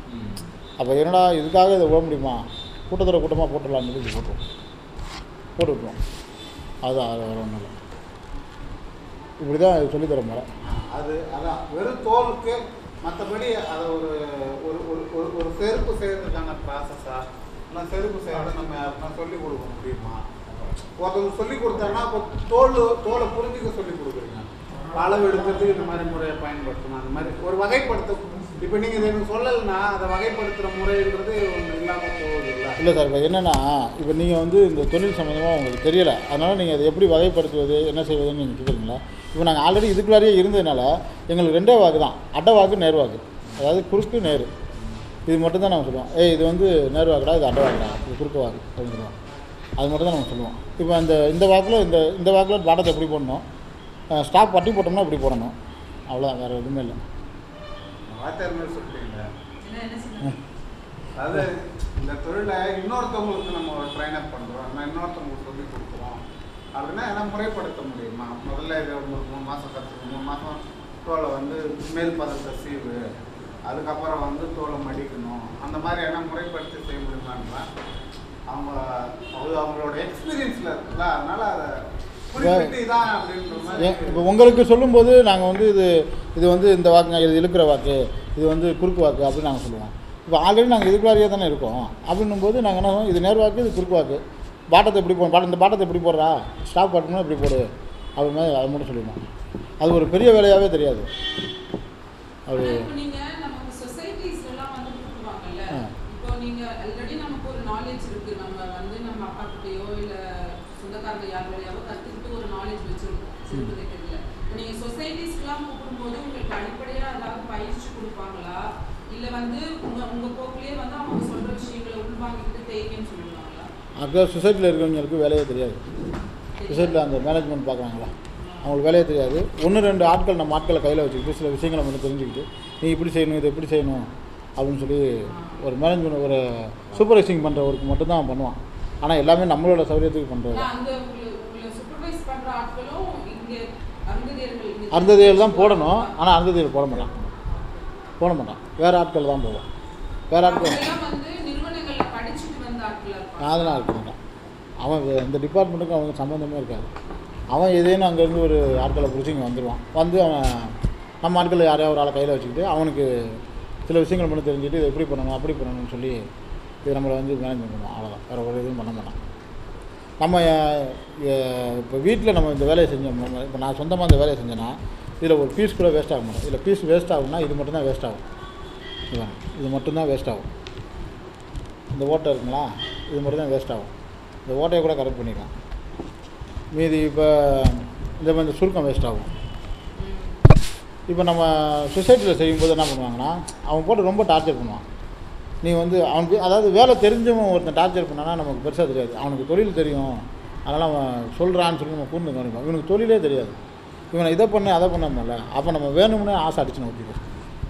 அப்போ என்னடா இதுக்காக இதை விட முடியுமா கூட்டத்தோட கூட்டமாக போட்டுடலாம்னு சொல்லி போட்டுருவோம் போட்டு விட்ருவோம் அதுதான் அது வேறு ஒன்றும் இல்லை இப்படி தான் சொல்லித்தர முறை அது அதான் வெறும் தோலுக்கு மற்றபடி அதை ஒரு ஒரு ஒரு ஒரு ஒரு செருப்பு செய்யறதுக்கான ப்ராசஸா இல்லை செருப்பு செய்யறது நம்ம யாருக்குன்னா சொல்லி கொடுக்க முடியுமா ஒருத்தவங்க சொல்லி கொடுத்தாங்கன்னா இப்போ தோல் தோலை புரிஞ்சுக்க சொல்லி கொடுக்குறீங்க அளவு எடுக்கிறதுக்கு இந்த மாதிரி முறையை பயன்படுத்தணும் அந்த மாதிரி ஒரு வகைப்படுத்த இப்போ நீங்கள் இதை எனக்கு சொல்லலைன்னா அதை வகைப்படுத்துகிற முறைன்றது ஒன்று இல்லாமல் போகுது இல்லை இல்லை சார் இப்போ என்னென்னா இப்போ நீங்கள் வந்து இந்த தொழில் சம்மந்தமாக உங்களுக்கு தெரியலை அதனால் நீங்கள் அதை எப்படி வகைப்படுத்துவது என்ன செய்வதுன்னு நீங்கள் கேட்குறீங்களா இப்போ நாங்கள் ஆல்ரெடி இதுக்குள்ளாரியே இருந்ததுனால எங்களுக்கு ரெண்டே வாக்கு தான் அட்டை வாக்கு நேர் வாக்கு அதாவது குறுக்கு நேர் இது மட்டும் தான் நாங்கள் சொல்லுவோம் ஏய் இது வந்து நேர் வாக்குடா இது அட்டை வாக்குடா இது குறுக்கு வாக்கு அப்படின்னு சொல்லுவோம் அது மட்டும் தான் நம்ம சொல்லுவோம் இப்போ அந்த இந்த வாக்கில் இந்த இந்த வாக்கில் பாட்டத்தை எப்படி போடணும் ஸ்டாப் பட்டி போட்டோம்னா இப்படி போடணும் அவ்வளோதான் வேறு எதுவுமே இல்லை வாத்தியார் மாதிரி சொல்றீங்க என்ன என்ன சொன்னாங்க? அதாவது இந்த தொழிலை இன்னொருத்தவங்களுக்கு நம்ம ட்ரைன் அப் பண்ணுறோம் நான் இன்னொருத்தவங்களுக்கு சொல்லி கொடுக்குறோம் அப்படின்னா என்ன முறைப்படுத்த முடியுமா முதல்ல இதை ஒரு மூணு மாதம் கற்றுக்கணும் மூணு மாதம் தோலை வந்து மேல் பதத்தை சீவு அதுக்கப்புறம் வந்து தோலை மடிக்கணும் அந்த மாதிரி என்ன முறைப்படுத்தி செய்ய முடியுமாங்களா அவங்க அது அவங்களோட எக்ஸ்பீரியன்ஸில் இருக்குல்ல அதனால அதை குறிப்பிட்டு இதான் அப்படின்ற மாதிரி ஏன் இப்போ உங்களுக்கு சொல்லும்போது நாங்கள் வந்து இது இது வந்து இந்த வாக்குங்க இது இழுக்கிற வாக்கு இது வந்து குறுக்கு வாக்கு அப்படின்னு நாங்கள் சொல்லுவோம் இப்போ ஆல்ரெடி நாங்கள் இதுக்குள்ளாரியே தானே இருக்கோம் அப்படின்னும் போது நாங்கள் என்ன சொல்லுவோம், இது நேர் வாக்கு இது குறுக்கு வாக்கு பாட்டத்தை எப்படி போ பாட்ட இந்த பாட்டத்தை எப்படி போடுறா ஸ்டாப் பாட்டணும் இப்படி போடு அப்படி மாதிரி அதை மட்டும் சொல்லுவோம் அது ஒரு பெரிய வேலையாகவே தெரியாது அது ஆனா இப்போ நீங்க நமக்கு சொசைட்டிஸ்ல எல்லாம் வந்து கொடுக்குவாங்கல்ல ஆ. இப்போ நீங்க ஆல்ரெடி நமக்கு ஒரு நாலேஜ் இருக்கு நம்ம வந்து நம்ம அப்பா கிட்டயோ இல்ல சொந்தக்காரங்க யார் வழியாவோ கத்துக்கிட்டு ஒரு நாலேஜ் வச்சிருக்கோம் சிறுப்பு தைக்கிறதுல இப்போ நீங்க சொசைட்டிஸ்க்குலாம் கூப்பிடும்போது உங்களுக்கு அடிப்படையா ஏதாவது பயிற்சி கொடுப்பாங்களா இல்ல வந்து உங்க உங்க போக்குலயே வந்து அவங்க சொல்ற விஷயங்களை உள்வாங்கிட்டு தேய்க்கன்னு சொல்லுவாங்களா அங்கே சொசைட்டியில் இருக்கிறவங்களுக்கு வேலையே தெரியாது சொசைட்டியில் அந்த மேனேஜ்மெண்ட் பார்க்குறாங்களா அவங்களுக்கு வேலையே தெரியாது ஒன்று ரெண்டு ஆட்கள் நம்ம ஆட்களை கையில் வச்சுக்கிட்டு சில விஷயங்களை மட்டும் தெரிஞ்சுக்கிட்டு நீ இப்படி செய்யணும் இதை எப்படி செய்யணும் அப்படின்னு சொல்லி ஒரு மேனேஜ்மெண்ட் ஒரு சூப்பர்வைசிங் பண்ணுற ஒர்க் மட்டும் தான் பண்ணுவான் ஆனால் எல்லாமே நம்மளோட சௌகரியத்துக்கு பண்ணுறது இல்ல அங்க உங்களை உங்களை சூப்பர்வைஸ் பண்ற ஆட்களும் இங்க அருந்ததியர்கள் இங்க அருந்ததியல் தான் போடணும் ஆனால் அருந்ததியல் போட மாட்டான் போட மாட்டான் வேறு ஆட்கள் தான் போவோம் வேறு ஆட்கள் அவங்கெல்லாம் வந்து நிறுவனங்கள்ல படிச்சுட்டு வந்த ஆட்களா இருப்பாங்க அதெல்லாம் இருக்க மாட்டான் அவன் வே- இந்த டிபார்ட்மெண்ட்டுக்கும் அவனுக்கு சம்மந்தமே இருக்காது அவன் ஏதேனும் அங்கேருந்து ஒரு ஆட்களை பிடிச்சி இங்கே வந்துடுவான் வந்து அவன் நம்ம ஆட்களை யாரையா ஒரு ஆளை கையில் வச்சுக்கிட்டு அவனுக்கு சில விஷயங்கள் மட்டும் தெரிஞ்சுட்டு இதை எப்படி பண்ணணும் அப்படி பண்ணணும்னு சொல்லி இது நம்மளை வந்து மேனேஜ் பண்ணுவோம் அவ்வளோதான் வேறு ஒரு இதுவும் பண்ண மாட்டான் நம்ம இப்போ வீட்டில் நம்ம இந்த வேலையை செஞ்சோம் இப்போ நான் சொந்தமாக இந்த வேலையை செஞ்சேன்னா இதில் ஒரு பீஸ் கூட வேஸ்ட் ஆக மாட்டோம் இதில் பீஸ் வேஸ்ட் ஆகும்னா இது மட்டும்தான் வேஸ்ட் ஆகும் இவன் இது மட்டும்தான் வேஸ்ட் ஆகும் இந்த ஓட்டை இருக்குங்களா இது மட்டும் தான் வேஸ்ட் ஆகும் இந்த ஓட்டையை கூட கரெக்ட் பண்ணிக்கலாம் மீதி இப்போ இந்த மாதிரி இந்த சுருக்கம் வேஸ்ட் ஆகும் இப்போ நம்ம சொசைட்டியில் செய்யும்போது என்ன பண்ணுவாங்கன்னா அவன் போட்டு ரொம்ப டார்ச்சர் பண்ணுவான் நீ வந்து அவனுக்கு அதாவது வேலை தெரிஞ்சவன் ஒருத்தன் டார்ச்சர் பண்ணானா நமக்கு பெருசாக தெரியாது அவனுக்கு தொழில் தெரியும் அதனால் அவன் சொல்கிறான்னு சொல்லி நம்ம கூண்டு கவனிப்போம் இவனுக்கு தொழிலே தெரியாது இவனை இதை பண்ணு அதை பண்ணாமல அப்போ நம்ம வேணும்னே ஆசை அடிச்சு நோக்கிடுவோம்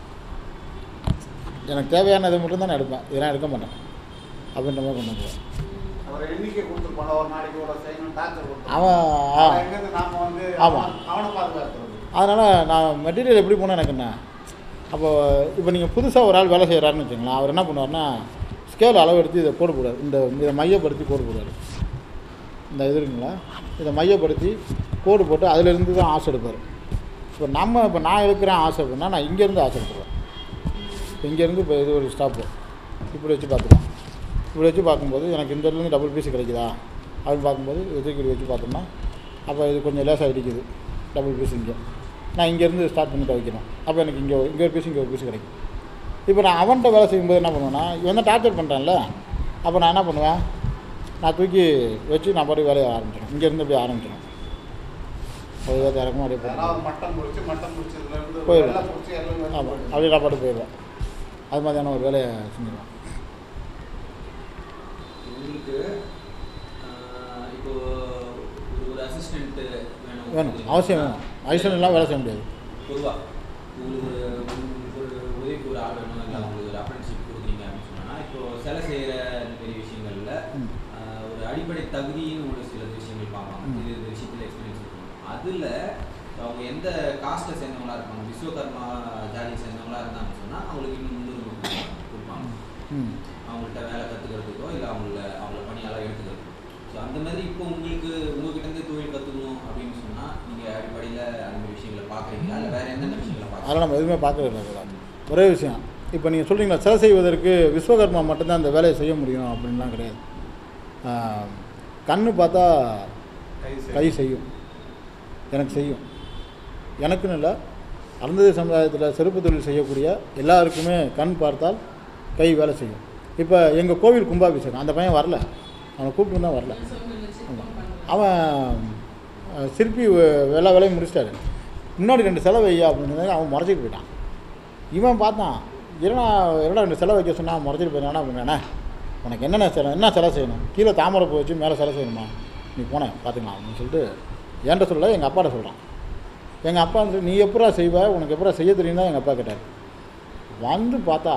எனக்கு தேவையானதை மட்டும் தான் நான் எடுப்பேன் இதெல்லாம் எடுக்க மாட்டேன் அப்படின்ற மாதிரி கொண்டு வந்துடுவேன் அவர் எண்ணிக்கை கொடுத்துருப்பாங்க ஒரு நாளைக்கு ஒரு செய்யணும் டார்ச்சர் கொடுத்துருப்பாங்க அவன் எங்கேருந்து நாம வந்து ஆமா. அவன- அவனை பாதுகாக்கிறது அதனால் நான் மெட்டீரியல் எப்படி போனால் எனக்கு என்ன அப்போ இப்போ நீங்கள் புதுசாக ஒரு ஆள் வேலை செய்கிறாருன்னு வச்சுங்களேன் அவர் என்ன பண்ணுவார்னா ஸ்கேல் அளவு எடுத்து இதை போட போடாது இந்த இதை மையப்படுத்தி கோடு போடுவார் இந்த இது இருக்குங்களா இதை மையப்படுத்தி கோடு போட்டு அதிலிருந்து தான் ஆசை எடுப்பார் இப்போ நம்ம இப்போ நான் எடுக்கிறேன் ஆசை அப்படின்னா நான் இங்கேருந்து ஆசை எடுத்துருவேன் இங்கேருந்து இப்போ இது ஒரு ஸ்டாப்பு இப்படி வச்சு பார்த்துக்கலாம் இப்படி வச்சு பார்க்கும்போது எனக்கு இந்த இடத்துலேருந்து டபுள் பீஸ் கிடைக்குதா அப்படின்னு பார்க்கும்போது இதை தூக்கி இப்படி வச்சு பார்த்தோம்னா அப்போ இது கொஞ்சம் லேசாக இடிக்குது டபுள் பீஸ் இங்கே நான் இங்கேருந்து ஸ்டார்ட் பண்ணி வைக்கணும் அப்போ எனக்கு இங்கே ஒரு- இங்கே ஒரு பீஸ் இங்கே ஒரு பீஸ் கிடைக்கும் இப்போ நான் அவன்கிட்ட வேலை செய்யும்போது என்ன பண்ணுவேன்னா இவன் தான் டார்ச்சர் பண்ணுறான்ல அப்போ நான் என்ன பண்ணுவேன் நான் தூக்கி வச்சு நான் பாட்டு வேலையை ஆரம்பிச்சிடும் இங்கேருந்து அப்படியே ஆரம்பிச்சிடும் அது ஏதாவது இறக்கமாக அப்படியே போட்டு யாராவது மட்டம் முடிச்சு மட்டம் முடிச்சதுல இருந்து போயிடும். வெள்ளை பிடிச்சி எல்லாம் ஆமாம் அப்படியே நான் பாட்டு போயிடுவேன் அது மாதிரியான ஒரு வேலையை செஞ்சிடுவேன் உங்களுக்கு ஆஹ், இப்போ ஒரு ஒரு அசிஸ்டன்ட் வேணும் வேணும் அவசியம் வேணும் ஐசன் எல்லாம் வேலை செய்ய முடியாது பொதுவா உங்களுக்கு உங்களுக்கு ஒரு உதவிக்கு ஒரு ஆள் வேணும் இல்லை உங்களுக்கு ஒரு அப்ரண்டிஷிப் கொடுக்குறீங்க அப்படின்னு சொன்னா இப்போ சிலை செய்கிற இந்த பெரிய விஷயங்கள்ல ம். ஆஹ், ஒரு அடிப்படை தகுதின்னு ஒரு சில விஷயங்கள் பார்ப்பாங்க ம். இது இந்த விஷயத்துல எக்ஸ்பீரியன்ஸ் இருக்கும் அதுல அவங்க எந்த காஸ்ட்டை சேர்ந்தவங்களா இருப்பாங்க விஸ்வகர்மா ஜாதியை சேர்ந்தவங்களா இருந்தாங்கன்னு சொன்னா அவங்களுக்கு இன்னும் முன்னுரிமை கொடுப்பாங்க. கொடுப்பாங்க ம் அவங்கள்ட்ட வேலை கற்றுக்கிறதுக்கோ இல்லை அவங்கள அவங்கள பணியாளர் எடுத்துக்கிறதுக்கோ ஸோ அந்த மாதிரி இப்போ உங்களுக்கு உங்ககிட்ட இருந்து தொழில் கற்றுக்கணும் அப்படின்னு சொன்னால் நீங்கள் அடிப்படையில் அந்த மாதிரி விஷயங்களை பார்க்குறீங்களா இல்லை வேறு எந்தெந்த விஷயங்களை பார்க்குறீங்க அதெல்லாம் நம்ம எதுவுமே பார்க்கறது இல்லை சார் ஒரே விஷயம் இப்போ நீங்கள் சொல்கிறீங்களா சிலை செய்வதற்கு விஸ்வகர்மா மட்டும்தான் அந்த வேலையை செய்ய முடியும் அப்படின்லாம் கிடையாது ஆஹ், கண்ணு பார்த்தா கை கை செய்யும் எனக்கு செய்யும் எனக்குன்னு இல்லை அருந்ததி சமுதாயத்தில் செருப்பு தொழில் செய்யக்கூடிய எல்லாருக்குமே கண் பார்த்தால் கை வேலை செய்யும் இப்போ எங்கள் கோவில் கும்பாபிஷேகம் அந்த பையன் வரல அவனை கூப்பிட்டு தான் வரல சோம்பல் வச்சு ஆமா. phone பண்றாங்க. அவன் அஹ், சிற்பி வே- எல்லா வேலையும் முடிச்சிட்டாரு முன்னாடி ரெண்டு செலவு வையா அப்படின்னு அவன் முறைச்சிட்டு போயிட்டான் இவன் பார்த்தான் என்னடா என்னடா ரெண்டு செலவு வைக்க சொன்னா முறைச்சிட்டு போயிட்டானா அப்படின்னா உனக்கு என்னென்ன சிலை என்ன சிலை செய்யணும் கீழே தாமரை பூ வச்சு மேலே சிலை செய்யணுமா நீ போனேன் பார்த்துக்கலாம் அப்படின்னு சொல்லிட்டு என்கிட்ட சொல்லல எங்கள் அப்பாட்ட சொல்கிறான் எங்கள் அப்பா வந்து நீ எப்படா செய்வ உனக்கு எப்படா செய்ய தெரியும் தான் எங்கள் அப்பா கேட்டார் வந்து பார்த்தா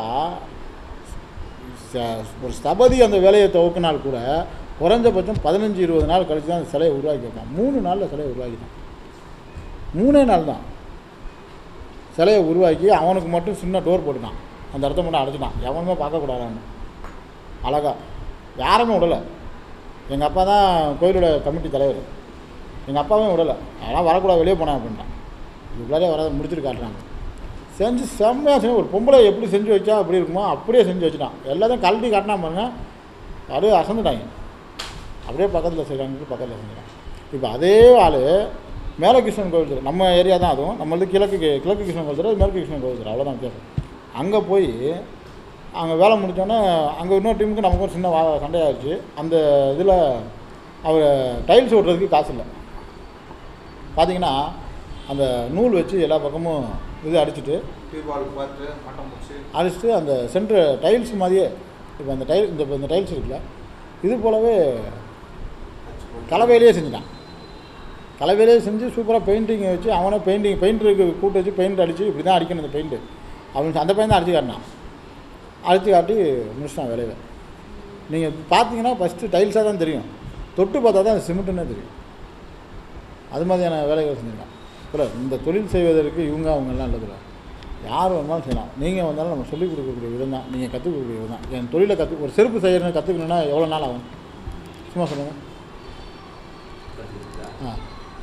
ச- ஒரு ஸ்தபதி அந்த வேலையை துவக்கினால் கூட குறைஞ்சபட்சம் பதினஞ்சு இருபது நாள் கழிச்சு தான் அந்த சிலையை உருவாக்கி வைப்பான் மூணு நாளில் சிலையை உருவாக்கிட்டான் மூணே நாள் தான் சிலையை உருவாக்கி அவனுக்கு மட்டும் சின்ன டோர் போட்டுட்டான் அந்த இடத்த மட்டும் அடைச்சிட்டான் எவனுமே பார்க்கக்கூடாதான்னு அழகா யாருமே விடலை எங்கள் அப்பா தான் கோயிலோட கமிட்டி தலைவர் எங்கள் அப்பாவும் விடலை அதெல்லாம் வரக்கூடாது வெளியே போனேன் அப்படின்ட்டான் இவ்வளோ வராத முடிச்சுட்டு காட்டுறாங்க செஞ்சு செம்மையாக செஞ்சு ஒரு பொம்பளை எப்படி செஞ்சு வச்சா அப்படி இருக்குமோ அப்படியே செஞ்சு வச்சுட்டான் எல்லாத்தையும் கழட்டி காட்டினா பாருங்க அப்படியே அசந்துட்டாங்க அப்படியே பக்கத்தில் செய்கிறாங்க பக்கத்தில் செஞ்சுட்டாங்க இப்போ அதே ஆள் மேல கிருஷ்ணன் கோவில் தெரு நம்ம ஏரியா தான் அதுவும் நம்மளது கிழக்கு கி- கிழக்கு கிருஷ்ணன் கோவில் தெரு அது மேற்கு கிருஷ்ணன் கோவில் தெரு அவ்வளோதான் வித்தியாசம் அங்கே போய் அங்கே வேலை முடித்தோன்னே அங்கே இன்னொரு டீமுக்கு நமக்கு ஒரு சின்ன வா சண்டையாகிடுச்சு அந்த இதில் அவர் டைல்ஸ் ஓட்டுறதுக்கு காசு இல்லை பார்த்தீங்கன்னா அந்த நூல் வச்சு எல்லா பக்கமும் இது அடிச்சுட்டு டியூபால் பார்த்து மட்டம் முடிச்சு அடிச்சுட்டு அந்த சென்ட்ரு டைல்ஸ் மாதிரியே இப்போ அந்த டைல் இந்த இந்த டைல்ஸ் இருக்குல்ல இது போலவே வச்சு போட்டு. கலவையிலேயே செஞ்சுட்டான் கலவையிலேயே செஞ்சு சூப்பராக பெயிண்டிங் வச்சு அவனே பெயிண்டிங் பெயிண்டருக்கு கூட்டு வச்சு பெயிண்ட் அடித்து இப்படி தான் அடிக்கணும் இந்த பெயிண்ட்டு அப்படின்னு அந்த பையன் தான் அடிச்சு காட்டினான் அடிச்சு காட்டி முடிச்சிட்டான் வேலையை நீங்கள் பார்த்தீங்கன்னா ஃபஸ்ட்டு டைல்ஸாக தான் தெரியும் தொட்டு பார்த்தா தான் சிமெண்ட்டுன்னே தெரியும் அது மாதிரியான வேலைகள் செஞ்சுருக்கான் இல்லை இந்த தொழில் செய்வதற்கு இவங்க அவங்கெல்லாம் இல்லை யார் வேணாலும் செய்யலாம் நீங்கள் வந்தாலும் நம்ம சொல்லிக் கொடுக்கக்கூடிய விதம் தான் நீங்கள் கற்றுக் கொடுக்கக்கூடிய விதம் தான் என் தொழிலை கற்று ஒரு செருப்பு செய்யணும்னு கற்றுக்கணுன்னா எவ்வளோ நாள் ஆகும் சும்மா சொல்லுங்கள் கற்றுக்கிட்டா ஆ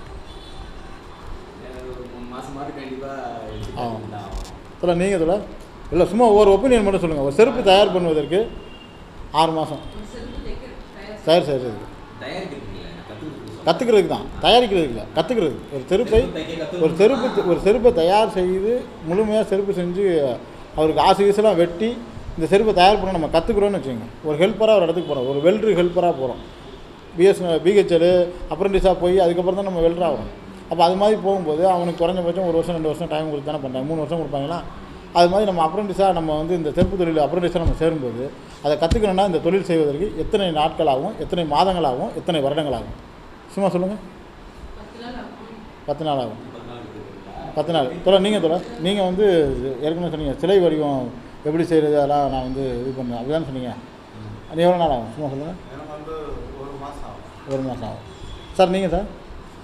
மூணு மாதம் மாட்டு கண்டிப்பாக ஆ. சொல்ல நீங்கள் சொல்ல இல்லை சும்மா ஒரு ஒப்பீனியன் மட்டும் சொல்லுங்கள் ஒரு செருப்பு தயார் பண்ணுவதற்கு ஆறு மாதம் ஒரு செருப்பு தைக்க தயார் தயார் செய்கிறதுக்கு தயாரிக்கிறதுக்கு இல்லை கற்றுக்கிறதுக்கு கற்றுக்கிறதுக்கு தான் தயாரிக்கிறதுக்கு இல்லை கற்றுக்கிறது ஒரு செருப்பை ஒரு செருப்பு ஒரு செருப்பை தயார் செய்து முழுமையாக செருப்பு செஞ்சு அவருக்கு ஆசை ஈசெல்லாம் வெட்டி இந்த செருப்பை தயார் பண்ண நம்ம கற்றுக்குறோன்னு வச்சுக்கோங்க ஒரு ஹெல்ப்பராக ஒரு இடத்துக்கு போகிறோம் ஒரு வெல்ட்ரு ஹெல்ப்பராக போகிறோம் பிஎஸ் பிஹெச்எல் அப்ரெண்டிஸாக போய் அதுக்கப்புறம் தான் நம்ம வெல்டர் ஆகிறோம் அப்போ அது மாதிரி போகும்போது அவனுக்கு குறைஞ்சபட்சம் ஒரு வருஷம் ரெண்டு வருஷம் டைம் கொடுத்து தானே பண்ணுறாங்க மூணு வருஷம் கொடுப்பாங்களா அது மாதிரி நம்ம அப்ரெண்டிஸாக நம்ம வந்து இந்த செருப்பு தொழில் அப்ரெண்டிஸாக நம்ம சேரும்போது அதை கற்றுக்கணுன்னா இந்த தொழில் செய்வதற்கு எத்தனை நாட்களாகும் எத்தனை மாதங்களாகும் எத்தனை வருடங்களாகும் சும்மா சொல்லுங்கள் பத்து நாள் ஆகும். பத்து நாள் ஆகும் பத்து நாள் தொலை நீங்கள் தொலை நீங்கள் வந்து ஏற்கனவே சொன்னீங்க சிலை வடிவம் எப்படி செய்கிறது அதெல்லாம் நான் வந்து இது பண்ணேன் அப்படிதான் சொன்னீங்க அது எவ்வளோ நாள் ஆகும் சும்மா சொல்லுங்கள் எனக்கு வந்து ஒரு மாதம் ஆகும் ஒரு மாதம் ஆகும் சார் நீங்கள் சார்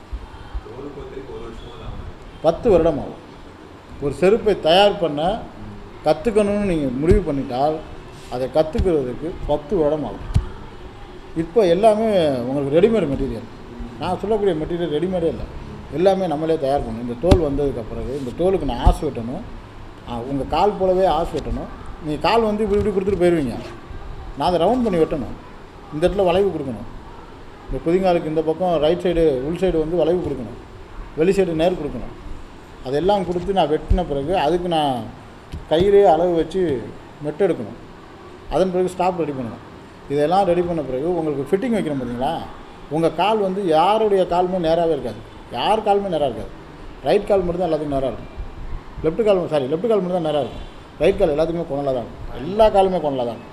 ஒரு பொறுத்தவரைக்கும் ஒரு வருஷமா தான் பத்து வருடம் ஆகும் ஒரு செருப்பை தயார் பண்ண கற்றுக்கணும்னு நீங்கள் முடிவு பண்ணிட்டால் அதை கற்றுக்கிறதுக்கு பத்து வருடம் ஆகும் இப்போ எல்லாமே உங்களுக்கு ரெடிமேட் மெட்டீரியல் நான் சொல்லக்கூடிய மெட்டீரியல் ரெடிமேடே இல்லை எல்லாமே நம்மளே தயார் பண்ணணும் இந்த தோல் வந்ததுக்கு பிறகு இந்த தோலுக்கு நான் ஆசு வெட்டணும் உங்கள் கால் போலவே ஆசு வெட்டணும் நீங்கள் கால் வந்து இப்படி இப்படி கொடுத்துட்டு போயிடுவீங்க நான் அதை ரவுண்ட் பண்ணி வெட்டணும் இந்த இடத்துல வளைவு கொடுக்கணும் இந்த குதிங்காலுக்கு இந்த பக்கம் ரைட் சைடு உள் சைடு வந்து வளைவு கொடுக்கணும் வெளி சைடு நேர் கொடுக்கணும் அதெல்லாம் கொடுத்து நான் வெட்டின பிறகு அதுக்கு நான் கையிலே அளவு வச்சு மெட்டெடுக்கணும் அதன் பிறகு ஸ்டாப் ரெடி பண்ணணும் இதெல்லாம் ரெடி பண்ண பிறகு உங்களுக்கு ஃபிட்டிங் வைக்கணும் பார்த்தீங்களா உங்கள் கால் வந்து யாருடைய காலுமே நேராகவே இருக்காது யார் காலுமே நேராக இருக்காது ரைட் கால் மட்டும் தான் எல்லாத்துக்கும் நேராக இருக்கும் லெஃப்ட் கால் சாரி லெஃப்ட் கால் மட்டும் தான் நேராக இருக்கும் ரைட் கால் எல்லாத்துக்குமே கொண்டலாக தான் இருக்கும் எல்லா காலுமே கொண்டலாக தான் இருக்கும்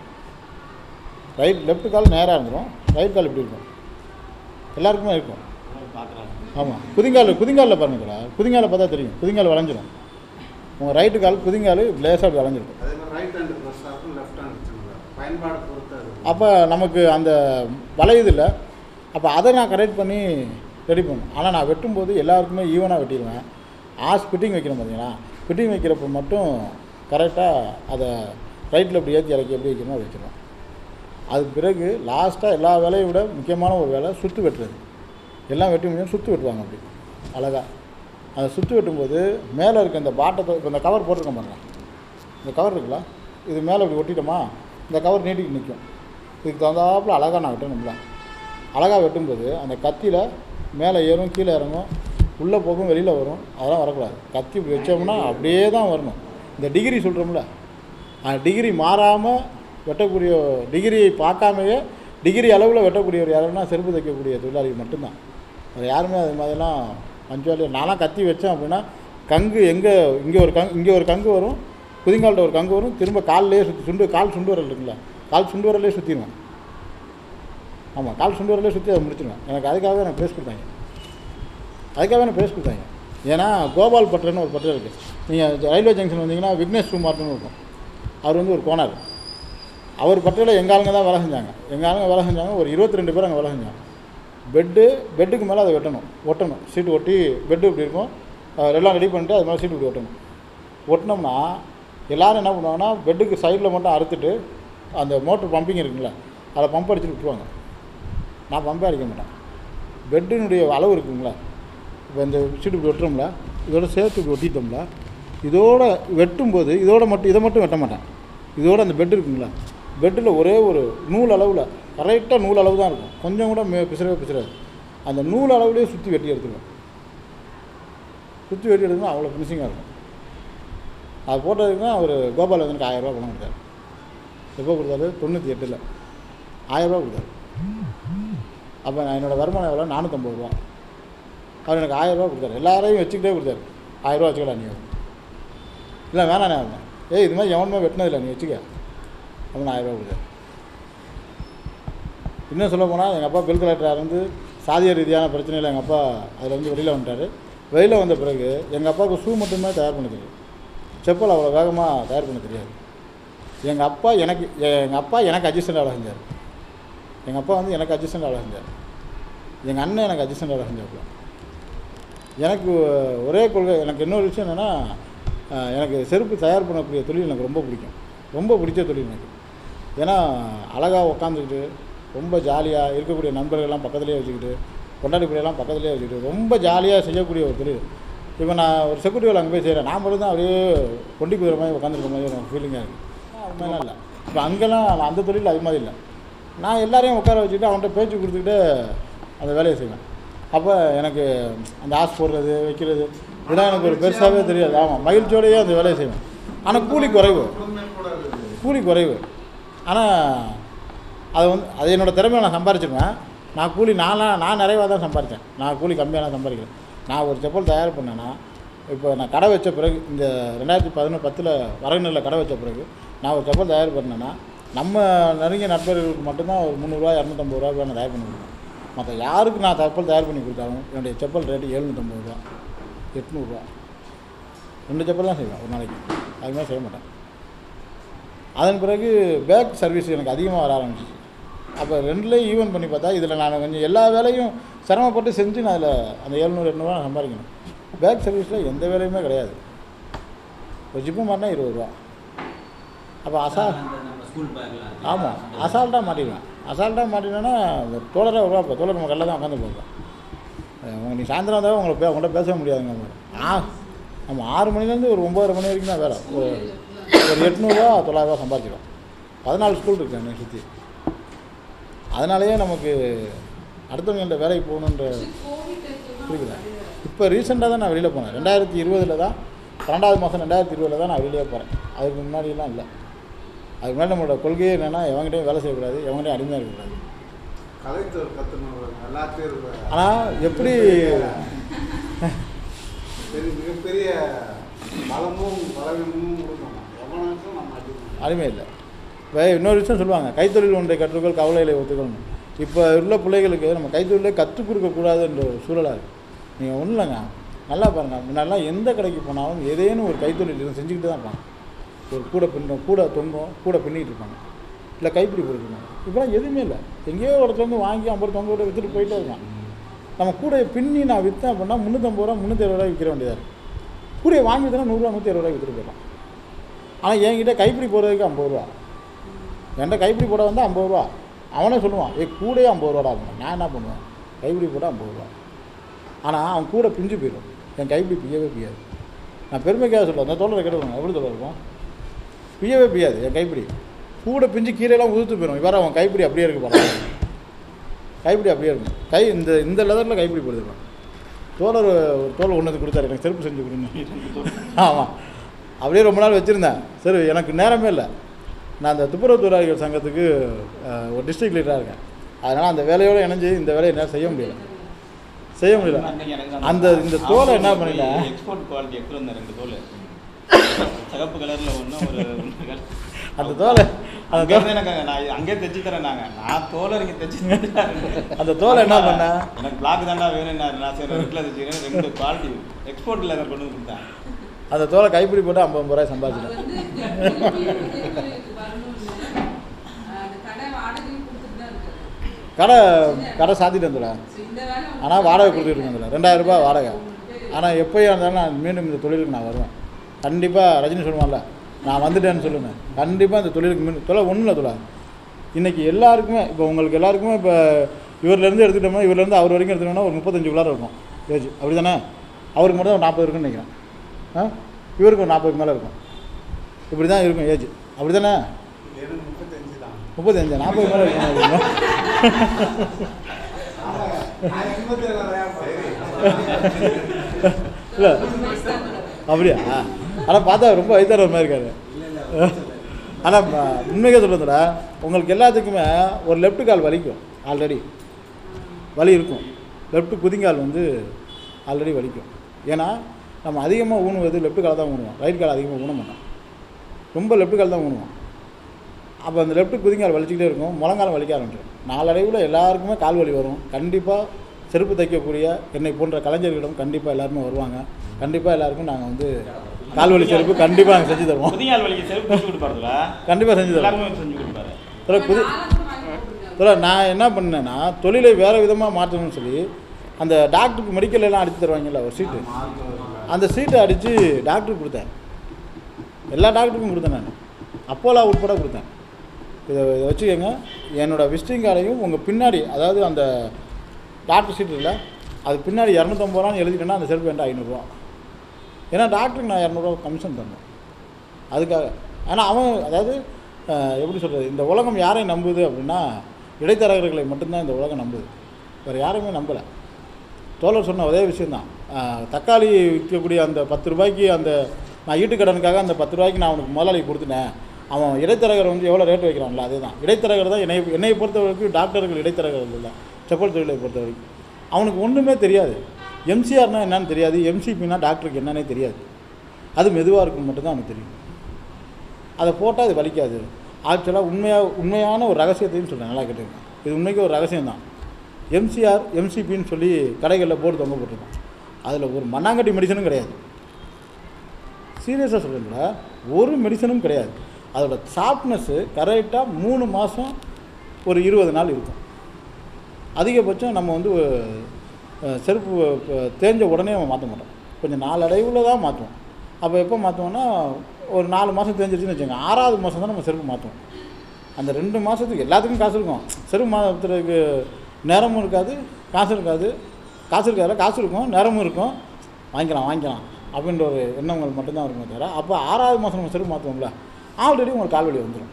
ரைட் லெஃப்ட் கால் நேராக இருந்துடும் ரைட் கால் இப்படி இருக்கும் எல்லாருக்குமே இருக்கும் பார்க்குறாங்க ஆமாம் குதிங்கால் குதிங்காலில் பாருங்களா குதிங்கால பார்த்தா தெரியும் குதிங்கால் வளைஞ்சிரும் உங்கள் ரைட்டு கால் குதிங்கால் லேசாக அப்படி வளைஞ்சிருக்கும் அதே மாதிரி ரைட் ஹேண்டு ப்ரெஸ்ஸாக இருக்கும் லெஃப்ட் ஹேண்ட் சின்னதாக பயன்பாடு பொறுத்து அது அப்போ நமக்கு அந்த வளையுது இல்லை அப்போ அதை நான் கரெக்ட் பண்ணி ரெடி பண்ணணும் ஆனால் நான் வெட்டும்போது எல்லாருக்குமே ஈவனாக வெட்டிடுவேன் ஆஸ் ஃபிட்டிங் வைக்கிறோம் பார்த்தீங்களா ஃபிட்டிங் வைக்கிறப்ப மட்டும் கரெக்டாக அதை ரைட்டில் இப்படி ஏற்றி இறக்கி எப்படி வைக்கணுமோ அதை வச்சிருவேன் அதுக்கு பிறகு லாஸ்ட்டாக எல்லா வேலையை விட முக்கியமான ஒரு வேலை சுற்று வெட்டுறது எல்லாம் வெட்டி முடியும் சுற்று வெட்டுவாங்க அப்படி அழகாக அதை சுற்று வெட்டும்போது மேலே இருக்க இந்த பாட்டத்தை இப்போ இந்த கவர் போட்டிருக்கோம் பாருங்க இந்த கவர் இருக்குல்ல இது மேலே இப்படி ஒட்டிட்டோமா இந்த கவர் நீட்டிட்டு நிற்கும் இதுக்கு தகுந்தாப்புல அழகாக நான் வெட்டணும்ல அழகாக வெட்டும்போது அந்த கத்தியில் மேலே ஏறும் கீழே இறங்கும் உள்ளே போகும் வெளியில் வரும் அதெல்லாம் வரக்கூடாது கத்தி இப்படி வச்சோம்னா அப்படியே தான் வரணும் இந்த டிகிரி சொல்கிறோம்ல அந்த டிகிரி மாறாமல் வெட்டக்கூடிய டிகிரியை பார்க்காமையே டிகிரி அளவில் வெட்டக்கூடியவர் யாருன்னா செருப்பு தைக்கக்கூடிய தொழிலாளிகள் மட்டும்தான் அது யாருமே அது மாதிரிலாம் பஞ்சுவாலியாக நான்லாம் கத்தி வச்சேன் அப்படின்னா கங்கு எங்கே இங்கே ஒரு கங்கு இங்கே ஒரு கங்கு வரும் குதிங்கால்கிட்ட ஒரு கங்கு வரும் திரும்ப கால்லையே சுற்றி சுண்டு கால் சுண்டு வரல் இருக்குல்ல கால் சுண்டு வரலே சுற்றிடுவேன் ஆமாம் கால் சுண்டு வரலே சுற்றி அதை முடிச்சிடுவேன் எனக்கு அதுக்காக எனக்கு ப்ரைஸ் கொடுத்தாங்க அதுக்காக எனக்கு ப்ரைஸ் கொடுத்தாங்க ஏன்னா கோபால் பட்டர்னு ஒரு பட்டர் இருக்குது நீங்கள் ரயில்வே ஜங்ஷன் வந்தீங்கன்னா விக்னேஷ் சுமார்ட்னு இருக்கும் அவர் வந்து ஒரு கோனார் அவர் பட்டரில் எங்கள் ஆளுங்க தான் வேலை செஞ்சாங்க எங்கள் ஆளுங்க வேலை செஞ்சாங்க ஒரு இருபத்தி ரெண்டு பேர் அங்கே வேலை செஞ்சாங்க பெட்டு பெட்டுக்கு மேலே அதை வெட்டணும் ஒட்டணும் சீட்டு ஒட்டி பெட்டு இப்படி இருக்கும் அஹ் எல்லாம் ரெடி பண்ணிட்டு அது மேலே சீட்டு இப்படி ஒட்டணும் ஒட்டினோம்னா எல்லோரும் என்ன பண்ணுவாங்கன்னா பெட்டுக்கு சைடில் மட்டும் அறுத்துட்டு அந்த மோட்டர் பம்பிங் இருக்குங்களா அதை பம்ப் அடிச்சுட்டு விட்டுருவாங்க நான் பம்பே அடிக்க மாட்டேன் பெட்டினுடைய அளவு இருக்குங்களா இப்போ இந்த சீட்டு இப்படி வெட்டுறோம்ல இதோட சேர்த்து இப்படி ஒட்டிட்டோம்ல இதோட வெட்டும்போது இதோட மட்டும் இதை மட்டும் வெட்ட மாட்டேன் இதோட அந்த பெட் இருக்குங்களா பெட்டில் ஒரே ஒரு நூல் அளவில் கரெக்டாக நூல் அளவு தான் இருக்கும் கொஞ்சம் கூட மே பிசுறவே பிசுறாது அந்த நூல் அளவுலேயே சுற்றி வெட்டி எடுத்துருவேன் சுற்றி வெட்டி எடுக்கணும் அவ்வளோ ஃபினிஷிங்காக இருக்கும் அது போட்டதுக்கு தான் அவர் கோபால் வந்து எனக்கு ஆயிரரூபா பணம் கொடுத்தாரு எப்போ கொடுத்தாரு தொண்ணூற்றி எட்டில் ஆயிரரூபா கொடுத்தாரு அப்போ நான் என்னோடய வருமானம் எவ்வளோ நானூற்றம்பது ரூபா அவர் எனக்கு ஆயிரரூபா கொடுத்தாரு எல்லாரையும் வச்சுக்கிட்டே கொடுத்தாரு ஆயிரரூபா வச்சுக்கலாம் நீ இல்லை வேணாண்ணே அவன் ஏய் இது மாதிரி எவனுமே வெட்டினதில்லை நீ வச்சுக்க அப்படின்னு ஆயிரரூபா கொடுத்தாரு இன்னும் சொல்ல போனால் எங்கள் அப்பா பில் கலெக்டராக இருந்து சாதிய ரீதியான பிரச்சனையில் எங்கள் அப்பா அதில் வந்து வெளியில் வந்துட்டார் வெளியில் வந்த பிறகு எங்கள் அப்பாவுக்கு ஷூ மட்டுமே தயார் பண்ண தெரியும் செப்பல் அவ்வளோ வேகமாக தயார் பண்ண தெரியாது எங்கள் அப்பா எனக்கு எங்கள் அப்பா எனக்கு அட்ஜஸ்டண்ட் வேலை செஞ்சார் எங்கள் அப்பா வந்து எனக்கு அட்ஜஸ்டண்ட் வேலை செஞ்சார் எங்கள் அண்ணன் எனக்கு அட்ஜஸ்டண்ட் வேலை செஞ்சாப்புல எனக்கு ஒரே கொள்கை எனக்கு இன்னொரு விஷயம் என்னென்னா எனக்கு செருப்பு தயார் பண்ணக்கூடிய தொழில் எனக்கு ரொம்ப பிடிக்கும் ரொம்ப பிடிச்ச தொழில் எனக்கு ஏன்னா அழகாக உக்காந்துக்கிட்டு ரொம்ப ஜாலியாக இருக்கக்கூடிய நண்பர்கள்லாம் பக்கத்துலேயே வச்சுக்கிட்டு கொண்டாடி பிள்ளையெல்லாம் பக்கத்துலேயே வச்சுக்கிட்டு ரொம்ப ஜாலியாக செய்யக்கூடிய ஒரு தொழில் இப்போ நான் ஒரு செக்யூரிட்டி வேலை அங்கே போய் செய்கிறேன் நான் மட்டும் தான் அப்படியே கொண்டு போயிற மாதிரி உட்காந்துருக்க மாதிரி ஒரு ஃபீலிங்காக இருக்குது அது மாதிரிலாம் இல்லை இப்போ அங்கெல்லாம் நான் அந்த தொழில் அது மாதிரி இல்லை நான் எல்லாரையும் உட்கார வச்சுக்கிட்டு அவன்கிட்ட பேச்சு கொடுத்துக்கிட்டு அந்த வேலையை செய்வேன் அப்போ எனக்கு அந்த ஆஸ் போடுறது வைக்கிறது இதெல்லாம் எனக்கு ஒரு பெருசாகவே தெரியாது ஆமாம் மகிழ்ச்சியோடையே அந்த வேலையை செய்வேன் ஆனால் கூலி குறைவு குடும்பமே கூட இருக்குது கூலி குறைவு ஆனால் அது வந்து அது என்னோடய திறமையை நான் சம்பாரிச்சிருவேன் நான் கூலி நான்லாம் நான் நிறைவாக தான் சம்பாரித்தேன் நான் கூலி கம்மியாக தான் சம்பாதிக்கிறேன் நான் ஒரு செப்பல் தயார் பண்ணேன்னா இப்போ நான் கடை வச்ச பிறகு இந்த ரெண்டாயிரத்தி பதினொன்று பத்தில் வரகநெல்லில் கடை வச்ச பிறகு நான் ஒரு செப்பல் தயார் பண்ணேன்னா நம்ம நெருங்கிய நண்பர்களுக்கு மட்டும்தான் ஒரு முந்நூறுரூவா இரநூத்தம்பது ரூபா நான் தயார் பண்ணி கொடுப்பேன் மற்ற யாருக்கு நான் செப்பல் தயார் பண்ணி கொடுத்தாலும் என்னுடைய செப்பல் ரேட்டு எழுநூற்றம்பது ரூபா எட்நூறுரூவா ரெண்டு செப்பல் தான் செய்வேன் ஒரு நாளைக்கு அது மாதிரி செய்ய மாட்டேன் அதன் பிறகு பேக் சர்வீஸ் எனக்கு அதிகமாக வர ஆரம்பிச்சிச்சு அப்போ ரெண்டுலேயும் ஈவன் பண்ணி பார்த்தா இதில் நான் கொஞ்சம் எல்லா வேலையும் சிரமப்பட்டு செஞ்சு நான் அதில் அந்த எழுநூறு எட்நூறுவா நான் சம்பாதிக்கணும் பேக் சர்வீஸில் எந்த வேலையுமே கிடையாது ஒரு ஜிப்பு மாட்டினா இருபது ரூபா அப்போ அசா அந்த நம்ம ஸ்கூல் பேக்லாம் ஆமாம் அசால்ட்டாக மாட்டிடுவேன் அசால்ட்டாக மாட்டினேன்னா இந்த தோழராக வருவா இப்போ தோழர் நம்ம கல்ல தான் உட்காந்து போகிறேன் உங்கள் நீ சாயந்தரம் வந்தால் உங்களை பே உங்கள்கிட்ட பேச முடியாதுங்க மாதிரி ஆ நம்ம ஆறு மணிலேருந்து ஒரு ஒம்பதரை மணி வரைக்கும் தான் வேலை ஒரு ஒரு எட்நூறுவா தொள்ளாயிரரூவா சம்பாதிச்சிடும் பதினாலு ஸ்கூல் இருக்கு என்னை சுற்றி அதனாலேயே நமக்கு அடுத்தவங்கள்ட்ட வேலைக்கு போகணுன்ற கோவிட் டைத்துல புரியுதா இப்போ ரீசெண்டாக தான் நான் வெளியில் போனேன் ரெண்டாயிரத்தி இருபதில் தான் பன்னெண்டாவது மாதம் ரெண்டாயிரத்தி இருபதில் தான் நான் வெளியே போகிறேன் அதுக்கு முன்னாடியெல்லாம் இல்லை அதுக்கு முன்னாடி நம்மளோட கொள்கையே என்னென்னா எவங்கிட்டையும் வேலை செய்யக்கூடாது எவங்கிட்டையும் அடிமையாக இருக்கக்கூடாது கலைத்தொழில் கற்றுனவர் எல்லாத்தையும் இருக்க ஆனால் எப்படி பெரிய மிகப்பெரிய பலமும் பலவீனமும் கொடுக்கணும் எவனுக்கும் நம்ம அடிமை அடிமை இல்லை இப்போ இன்னொரு விஷயம் சொல்லுவாங்க கைத்தொழில் ஒன்றை கற்றுக்கொள் கவலைகளை ஒத்துக்கணும் இப்போ உள்ள பிள்ளைகளுக்கு நம்ம கைத்தொழிலே கற்றுக் கொடுக்கக்கூடாதுன்ற ஒரு சூழலாக இருக்குது நீங்கள் ஒன்றும் இல்லைங்க நல்லா பாருங்கள் முன்னாடிலாம் எந்த கடைக்கு போனாலும் ஏதேனும் ஒரு கைத்தொழில் இருந்து செஞ்சுக்கிட்டு தான் இருப்பாங்க ஒரு கூடை பின்னும் கூட தொங்கும் கூட பின்னிட்டு இருப்பாங்க இல்லை கைப்பிடி போட்டுருப்பாங்க இப்போலாம் எதுவுமே இல்லை எங்கேயோ ஒருத்தர் வந்து வாங்கி ஐம்பது தொங்க விட்டு விற்றுட்டு போயிட்டே இருக்கான் நம்ம கூடையை பின்னி நான் விற்றேன் அப்படின்னா முந்நூற்றம்பது ரூபா முந்நூற்றி அறுபது ரூபாய் விற்கிற வேண்டியதாக இருக்குது கூடையை வாங்கி தானே நூறுரூவா நூற்றி அறுபது ரூபாய் விற்றுட்டு போயிடலாம் ஆனால் என்கிட்ட கைப்பிடி போடுறதுக்கு ஐம்பது ரூபா என்கிட்ட கைப்பிடி போட வந்து ஐம்பது ரூபா அவனே சொல்லுவான் ஏ கூடையே ஐம்பது ரூபாடா அப்படின்னு நான் என்ன பண்ணுவேன் கைப்பிடி போட்டால் ஐம்பது ரூபா ஆனால் அவன் கூட பிஞ்சு போயிடும் என் கைப்பிடி பிய்யவே பிய்யாது நான் பெருமைக்காக சொல்லுவேன் அந்த தோழரை கேட்டுருவாங்க எப்படி தோழர் இருக்கும் பிய்யவே பிய்யாது என் கைப்பிடி கூட பிஞ்சு கீழேலாம் உதுத்து போயிடும் இவ்வாறு அவன் கைப்பிடி அப்படியே இருக்கு பாருங்க கைப்பிடி அப்படியே இருக்கும் கை இந்த இந்த லெதரில் கைப்பிடி போடுதுருவான் தோழர் ஒரு தோல் ஒன்று கொடுத்தாரு எனக்கு செருப்பு செஞ்சு கொடுங்க ஆமாம் அப்படியே ரொம்ப நாள் வச்சுருந்தேன் சரி எனக்கு நேரமே இல்லை நான் அந்த துப்புரவு தொழிலாளிகள் சங்கத்துக்கு அஹ், ஒரு டிஸ்ட்ரிக்ட் லீடராக இருக்கேன் அதனால் அந்த வேலையோடு இணைஞ்சு இந்த வேலையை என்னால் செய்ய முடியல செய்ய முடியல அந்த இந்த தோலை என்ன பண்ணிட்டேன் எக்ஸ்போர்ட் குவாலிட்டி எடுத்து வந்தேன் ரெண்டு தோல் சிகப்பு கலர்ல ஒன்று ஒரு ஒன்று colour. அந்த தோலை அந்த அங்கே தோல் இருந்து எனக்கு நான் அங்கேயே தைச்சு தரேன் நாங்க நான் தோலை நீங்க தைச்சு தரேன். அந்த தோலை என்ன பண்ணேன் எனக்கு பிளாக் தாண்டா வேணும் நான் சரி ரெட்டில் தைச்சிக்கிறேன் ரெண்டு குவாலிட்டி எக்ஸ்போர்ட்டில் அதை கொண்டு வந்து கொடுத்தேன் அந்த தோலை கைப்பிடி போட்டு ஐம்பது ரூபாய் அது சம்பாதிச்சிட்டேன் வந்து திருப்பி வந்து எங்களுக்கு வரணும்னு அந்த கடை வாடகையும் கொடுத்துட்டு தான் இருக்காரு கடை கடை சாத்திட்டு வந்துடுறேன் So, இந்த வேலை உங்களுக்கு ஆனால் வாடகை கொடுத்துட்டு இருந்ததில்ல ரெண்டாயிரம் ரூபாய் வாடகை ஆனால் எப்போயா இருந்தாலும் நான் மீண்டும் இந்த தொழிலுக்கு நான் வருவேன் கண்டிப்பாக ரஜினி சொல்லுவான்ல நான் வந்துட்டேன்னு சொல்லுவேன் கண்டிப்பாக இந்த தொழிலுக்கு மீண்டும் தொலை ஒன்றும் இல்லை தொலை இன்றைக்கி எல்லாருக்குமே இப்போ உங்களுக்கு எல்லாருக்குமே இப்போ இவர்லேருந்து எடுத்துக்கிட்டோம்னா இவர்லேருந்து அவர் வரைக்கும் எடுத்துட்டோம்னா ஒரு முப்பத்தஞ்சுக்குள்ளார இருக்கும் ஏஜ் அப்படி தானே அவருக்கு மட்டும் ஒரு நாற்பது இருக்குன்னு நினைக்கிறேன் ஆ இவருக்கு ஒரு நாற்பதுக்கு மேலே இருக்கும் இப்படி தான் இருக்கும் ஏஜ் அப்படி தானே எனக்கு முப்பத்தஞ்சு தான் முப்பத்தஞ்சு நாற்பது மேலே இருக்கும் ஆமாங்க நான் எண்பத்தி ஏழாயிரம் இல்லை அப்படியா ஆனால் பார்த்தா ரொம்ப வயசான மாதிரி இருக்காரு ஆனால் உண்மையாக சொல்கிறதுல உங்களுக்கு எல்லாத்துக்குமே ஒரு லெஃப்ட் கால் வலிக்கும் ஆல்ரெடி வலி இருக்கும் லெஃப்ட் குதிங்கால் வந்து ஆல்ரெடி வலிக்கும் ஏன்னா நம்ம அதிகமாக ஊனுவது லெஃப்ட் காலை தான் ஊனுவோம் ரைட் கால் அதிகமாக ஊன மாட்டோம் ரொம்ப லெஃப்ட் கால் தான் ஊனுவோம் அப்போ அந்த லெஃப்ட் குதிங்கால் வலிச்சுக்கிட்டே இருக்கும் முழங்காலம் வலிக்க ஆரம்பிச்சிடும் நாளடைவில் எல்லாருக்குமே கால் வலி வரும் கண்டிப்பாக செருப்பு தைக்கக்கூடிய என்னை போன்ற கலைஞர்களிடம் கண்டிப்பாக எல்லாருமே வருவாங்க கண்டிப்பாக எல்லாருக்கும் நாங்கள் வந்து கால் வலி செருப்பு கண்டிப்பாக நாங்கள் செஞ்சு தருவோம் புதியால் வலிக்கு செருப்பு செஞ்சு கொடுப்பாருல கண்டிப்பாக செஞ்சு தருவோம் எல்லாருமே செஞ்சு கொடுப்பாரு தோழர் குதி நாலாவது வாங்கி போட்டுருக்காரு. தோழர் நான் என்ன பண்ணேன்னா தொழிலை வேறு விதமாக மாற்றணும்னு சொல்லி அந்த டாக்டருக்கு மெடிக்கல் எல்லாம் அடித்து தருவாங்கல்ல ஒரு சீட்டு அந்த சீட்டை அடித்து டாக்டருக்கு கொடுத்தேன் எல்லா டாக்டருக்கும் கொடுத்தேன் நான் அப்போலா உட்பட கொடுத்தேன் இதை இதை வச்சுக்கோங்க என்னோடய விசிட்டிங் கார்டையும் உங்கள் பின்னாடி அதாவது அந்த டாக்டர் சீட்டு இல்லை அது பின்னாடி இரநூத்தம்பது ரூபான்னு எழுதிட்டேன்னா அந்த செருப்பு வேண்டாம் ஐநூறுரூவா ஏன்னா டாக்டருக்கு நான் இரநூறுவா கமிஷன் தரணும் அதுக்காக ஆனால் அவன் அதாவது அஹ், எப்படி சொல்கிறது இந்த உலகம் யாரை நம்புது அப்படின்னா இடைத்தரகர்களை மட்டும்தான் இந்த உலகம் நம்புது வேறு யாரையுமே நம்பலை தோழர் சொன்ன ஒரே விஷயந்தான் அஹ், தக்காளி விற்கக்கூடிய அந்த பத்து ரூபாய்க்கு அந்த நான் ஈட்டுக்கடனுக்காக அந்த பத்து ரூபாய்க்கு நான் அவனுக்கு முதலாளி கொடுத்துட்டேன் அவன் இடைத்தரகர் வந்து எவ்வளோ ரேட் வைக்கிறான்ல அதுதான் இடைத்தரகர் தான் என்னை என்னை பொறுத்த வரைக்கும் டாக்டர்கள் இடைத்தரகர்கள் இல்லை செப்பல் தொழிலை பொறுத்த வரைக்கும் அவனுக்கு ஒன்றுமே தெரியாது எம்சிஆர்னா என்னன்னு தெரியாது எம்சிபின்னா டாக்டருக்கு என்னன்னே தெரியாது அது மெதுவாக இருக்கும் மட்டும்தான் அவனுக்கு தெரியும் அதை போட்டால் அது வலிக்காது ஆக்சுவலாக உண்மையாக உண்மையான ஒரு ரகசியத்தையும் சொல்கிறேன் நல்லா கேட்டுக்கங்க இது உண்மைக்கு ஒரு ரகசியம் தான் எம்சிஆர் எம்சிபின்னு சொல்லி கடைகளில் போர்டு தொங்க போட்டிருக்கோம் அதில் ஒரு மண்ணாங்கட்டி மெடிசனும் கிடையாது சீரியஸாக சொல்கிறீங்களா ஒரு மெடிசனும் கிடையாது அதோட சாஃப்ட்னஸ்ஸு கரெக்டாக மூணு மாதம் ஒரு இருபது நாள் இருக்கும் அதிகபட்சம் நம்ம வந்து அஹ், செருப்பு அஹ், தேஞ்ச உடனே நம்ம மாற்ற மாட்டோம் கொஞ்சம் நாளடைவில் தான் மாற்றுவோம் அப்போ எப்போ மாற்றுவோம்னா ஒரு நாலு மாதம் தேஞ்சிருச்சுன்னு வச்சுக்கோங்க ஆறாவது மாதம் தான் நம்ம செருப்பு மாற்றுவோம் அந்த ரெண்டு மாதத்துக்கு எல்லாத்துக்கும் காசு இருக்கும் செருப்பு மாற்றுறதுக்கு நேரமும் இருக்காது காசு இருக்காது காசு இருக்காது காசு இருக்கும் நேரமும் இருக்கும் வாங்கிக்கலாம் வாங்கிக்கலாம் அப்படின்ற ஒரு எண்ணங்கள் மட்டும்தான் இருக்குமே தவிர அப்போ ஆறாவது மாதம் நம்ம செருப்பு மாற்றுவோம்ல ஆல்ரெடி உங்களுக்கு கால்வலி வந்துடும்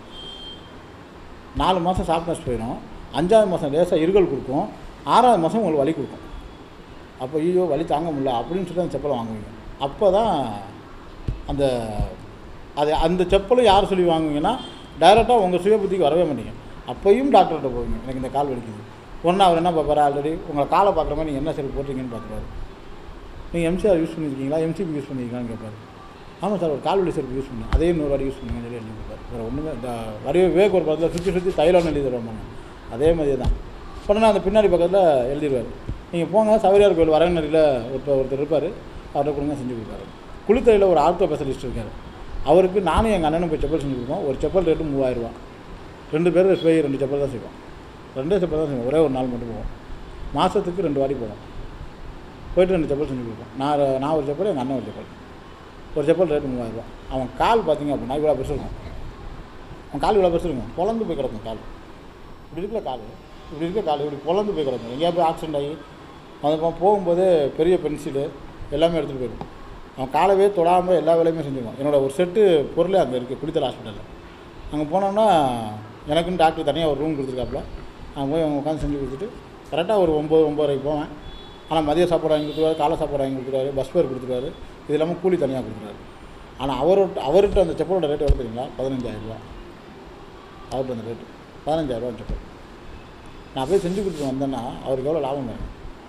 நாலு மாதம் சாஃப்ட்னஸ் போயிடும் அஞ்சாவது மாதம் லேசாக இருகல் கொடுக்கும் ஆறாவது மாதம் உங்களுக்கு வலி கொடுக்கும் அப்போ ஐயோ வலி தாங்க முடியல அப்படின்னு சொல்லி அந்த செப்பலை வாங்குவீங்க அப்போ தான் அந்த அது அந்த செப்பலும் யார் சொல்லி வாங்குவீங்கன்னா டைரெக்டாக உங்கள் சுய புத்திக்கு வரவே மாட்டீங்க அப்பையும் டாக்டர்கிட்ட போவீங்க எனக்கு இந்த கால் வலிக்குது ஒன்றா அவர் என்ன பார்ப்பாரு ஆல்ரெடி உங்களை காலை பார்க்குற மாதிரி நீங்கள் என்ன செல் போட்டிருக்கீங்கன்னு பார்த்துருவாரு நீங்கள் எம்சிஆர் யூஸ் பண்ணியிருக்கீங்களா எம்சிபி யூஸ் பண்ணியிருக்கீங்களான்னு கேட்பாரு ஆமாம் சார் ஒரு கால் வலி செருப்பு யூஸ் பண்ணேன் அதே இன்னொரு வாட்டி யூஸ் பண்ணுங்க சொல்லி எழுதி கொடுப்பாரு வேறு ஒன்றுமே இந்த வடிவ விவேக் ஒரு பக்கத்தில் சுற்றி சுற்றி தைலம் எழுதி தருவாங்க அதே மாதிரியே தான் உடனே அந்த பின்னாடி பக்கத்தில் எழுதிடுவார் நீங்கள் போங்க சவரியார் கோயில் வரங்கநடியில் ஒருத்தர் ஒருத்தர் இருப்பார் அவர்கிட்ட கொடுங்க செஞ்சு கொடுப்பாரு குளித்தலையில் ஒரு ஆர்த்தோ ஸ்பெஷலிஸ்ட் இருக்கார் அவருக்கு நானும் எங்கள் அண்ணனும் போய் செப்பல் செஞ்சு கொடுப்போம் ஒரு செப்பல் ரேட்டு மூவாயிரரூவா ரெண்டு பேரும் போய் ரெண்டு செப்பல் தான் செய்வோம் ரெண்டே செப்பல் தான் செய்வோம் ஒரே ஒரு நாள் மட்டும் போவோம் மாதத்துக்கு ரெண்டு வாட்டி போவோம் போயிட்டு ரெண்டு செப்பல் செஞ்சு கொடுப்போம் நான் ஒரு- நான் ஒரு செப்பல் எங்கள் அண்ணன் ஒரு செப்பல் ஒரு செப்பல் ரேட்டு மூவாயிரரூவா அவன் கால் பார்த்தீங்க அப்படின்னா இவ்வளோ பெருசு இருக்கும் அவன் கால் இவ்வளோ பெருசு இருக்கும் பொழந்து போய் கிடக்கும் கால் இப்படி இருக்கிற கால் இப்படி இருக்க கால் இப்படி பொழந்து போய் கிடக்கும் எங்கேயா போய் ஆக்சிடென்ட் ஆகி அதுக்கப்புறம் போகும்போது பெரிய பென்சிலு எல்லாமே எடுத்துகிட்டு போயிடும் அவன் காலவே தொடாமல் எல்லா வேலையுமே செஞ்சுருவான் என்னோட ஒரு செட்டு பொருளே அங்கே இருக்குது குடித்தல் ஹாஸ்பிட்டலில் அங்கே போனோம்னா எனக்குன்னு டாக்டர் தனியாக ஒரு ரூம் கொடுத்துருக்காப்புல அங்கே போய் அவங்க உட்காந்து செஞ்சு கொடுத்துட்டு கரெக்டாக ஒரு ஒம்பது ஒம்பதரைக்கு போவேன் ஆனால் மதிய சாப்பாடு வாங்கி கொடுத்துருவாரு காலை சாப்பாடு வாங்கி கொடுத்துருவாரு பஸ் பேர் கொடுத்துருவாரு இது இல்லாமல் கூலி தனியாக கொடுத்துருவாரு ஆனால் அவர்கிட்ட அவர்கிட்ட அந்த செப்பலோட ரேட் எவ்வளோ தெரியுங்களா பதினஞ்சாயிரரூபா அவர்கிட்ட அந்த ரேட்டு பதினஞ்சாயிரரூபா செப்பல் நான் போய் செஞ்சு கொடுத்துட்டு வந்தேன்னா அவருக்கு எவ்வளோ லாபம் வேணும்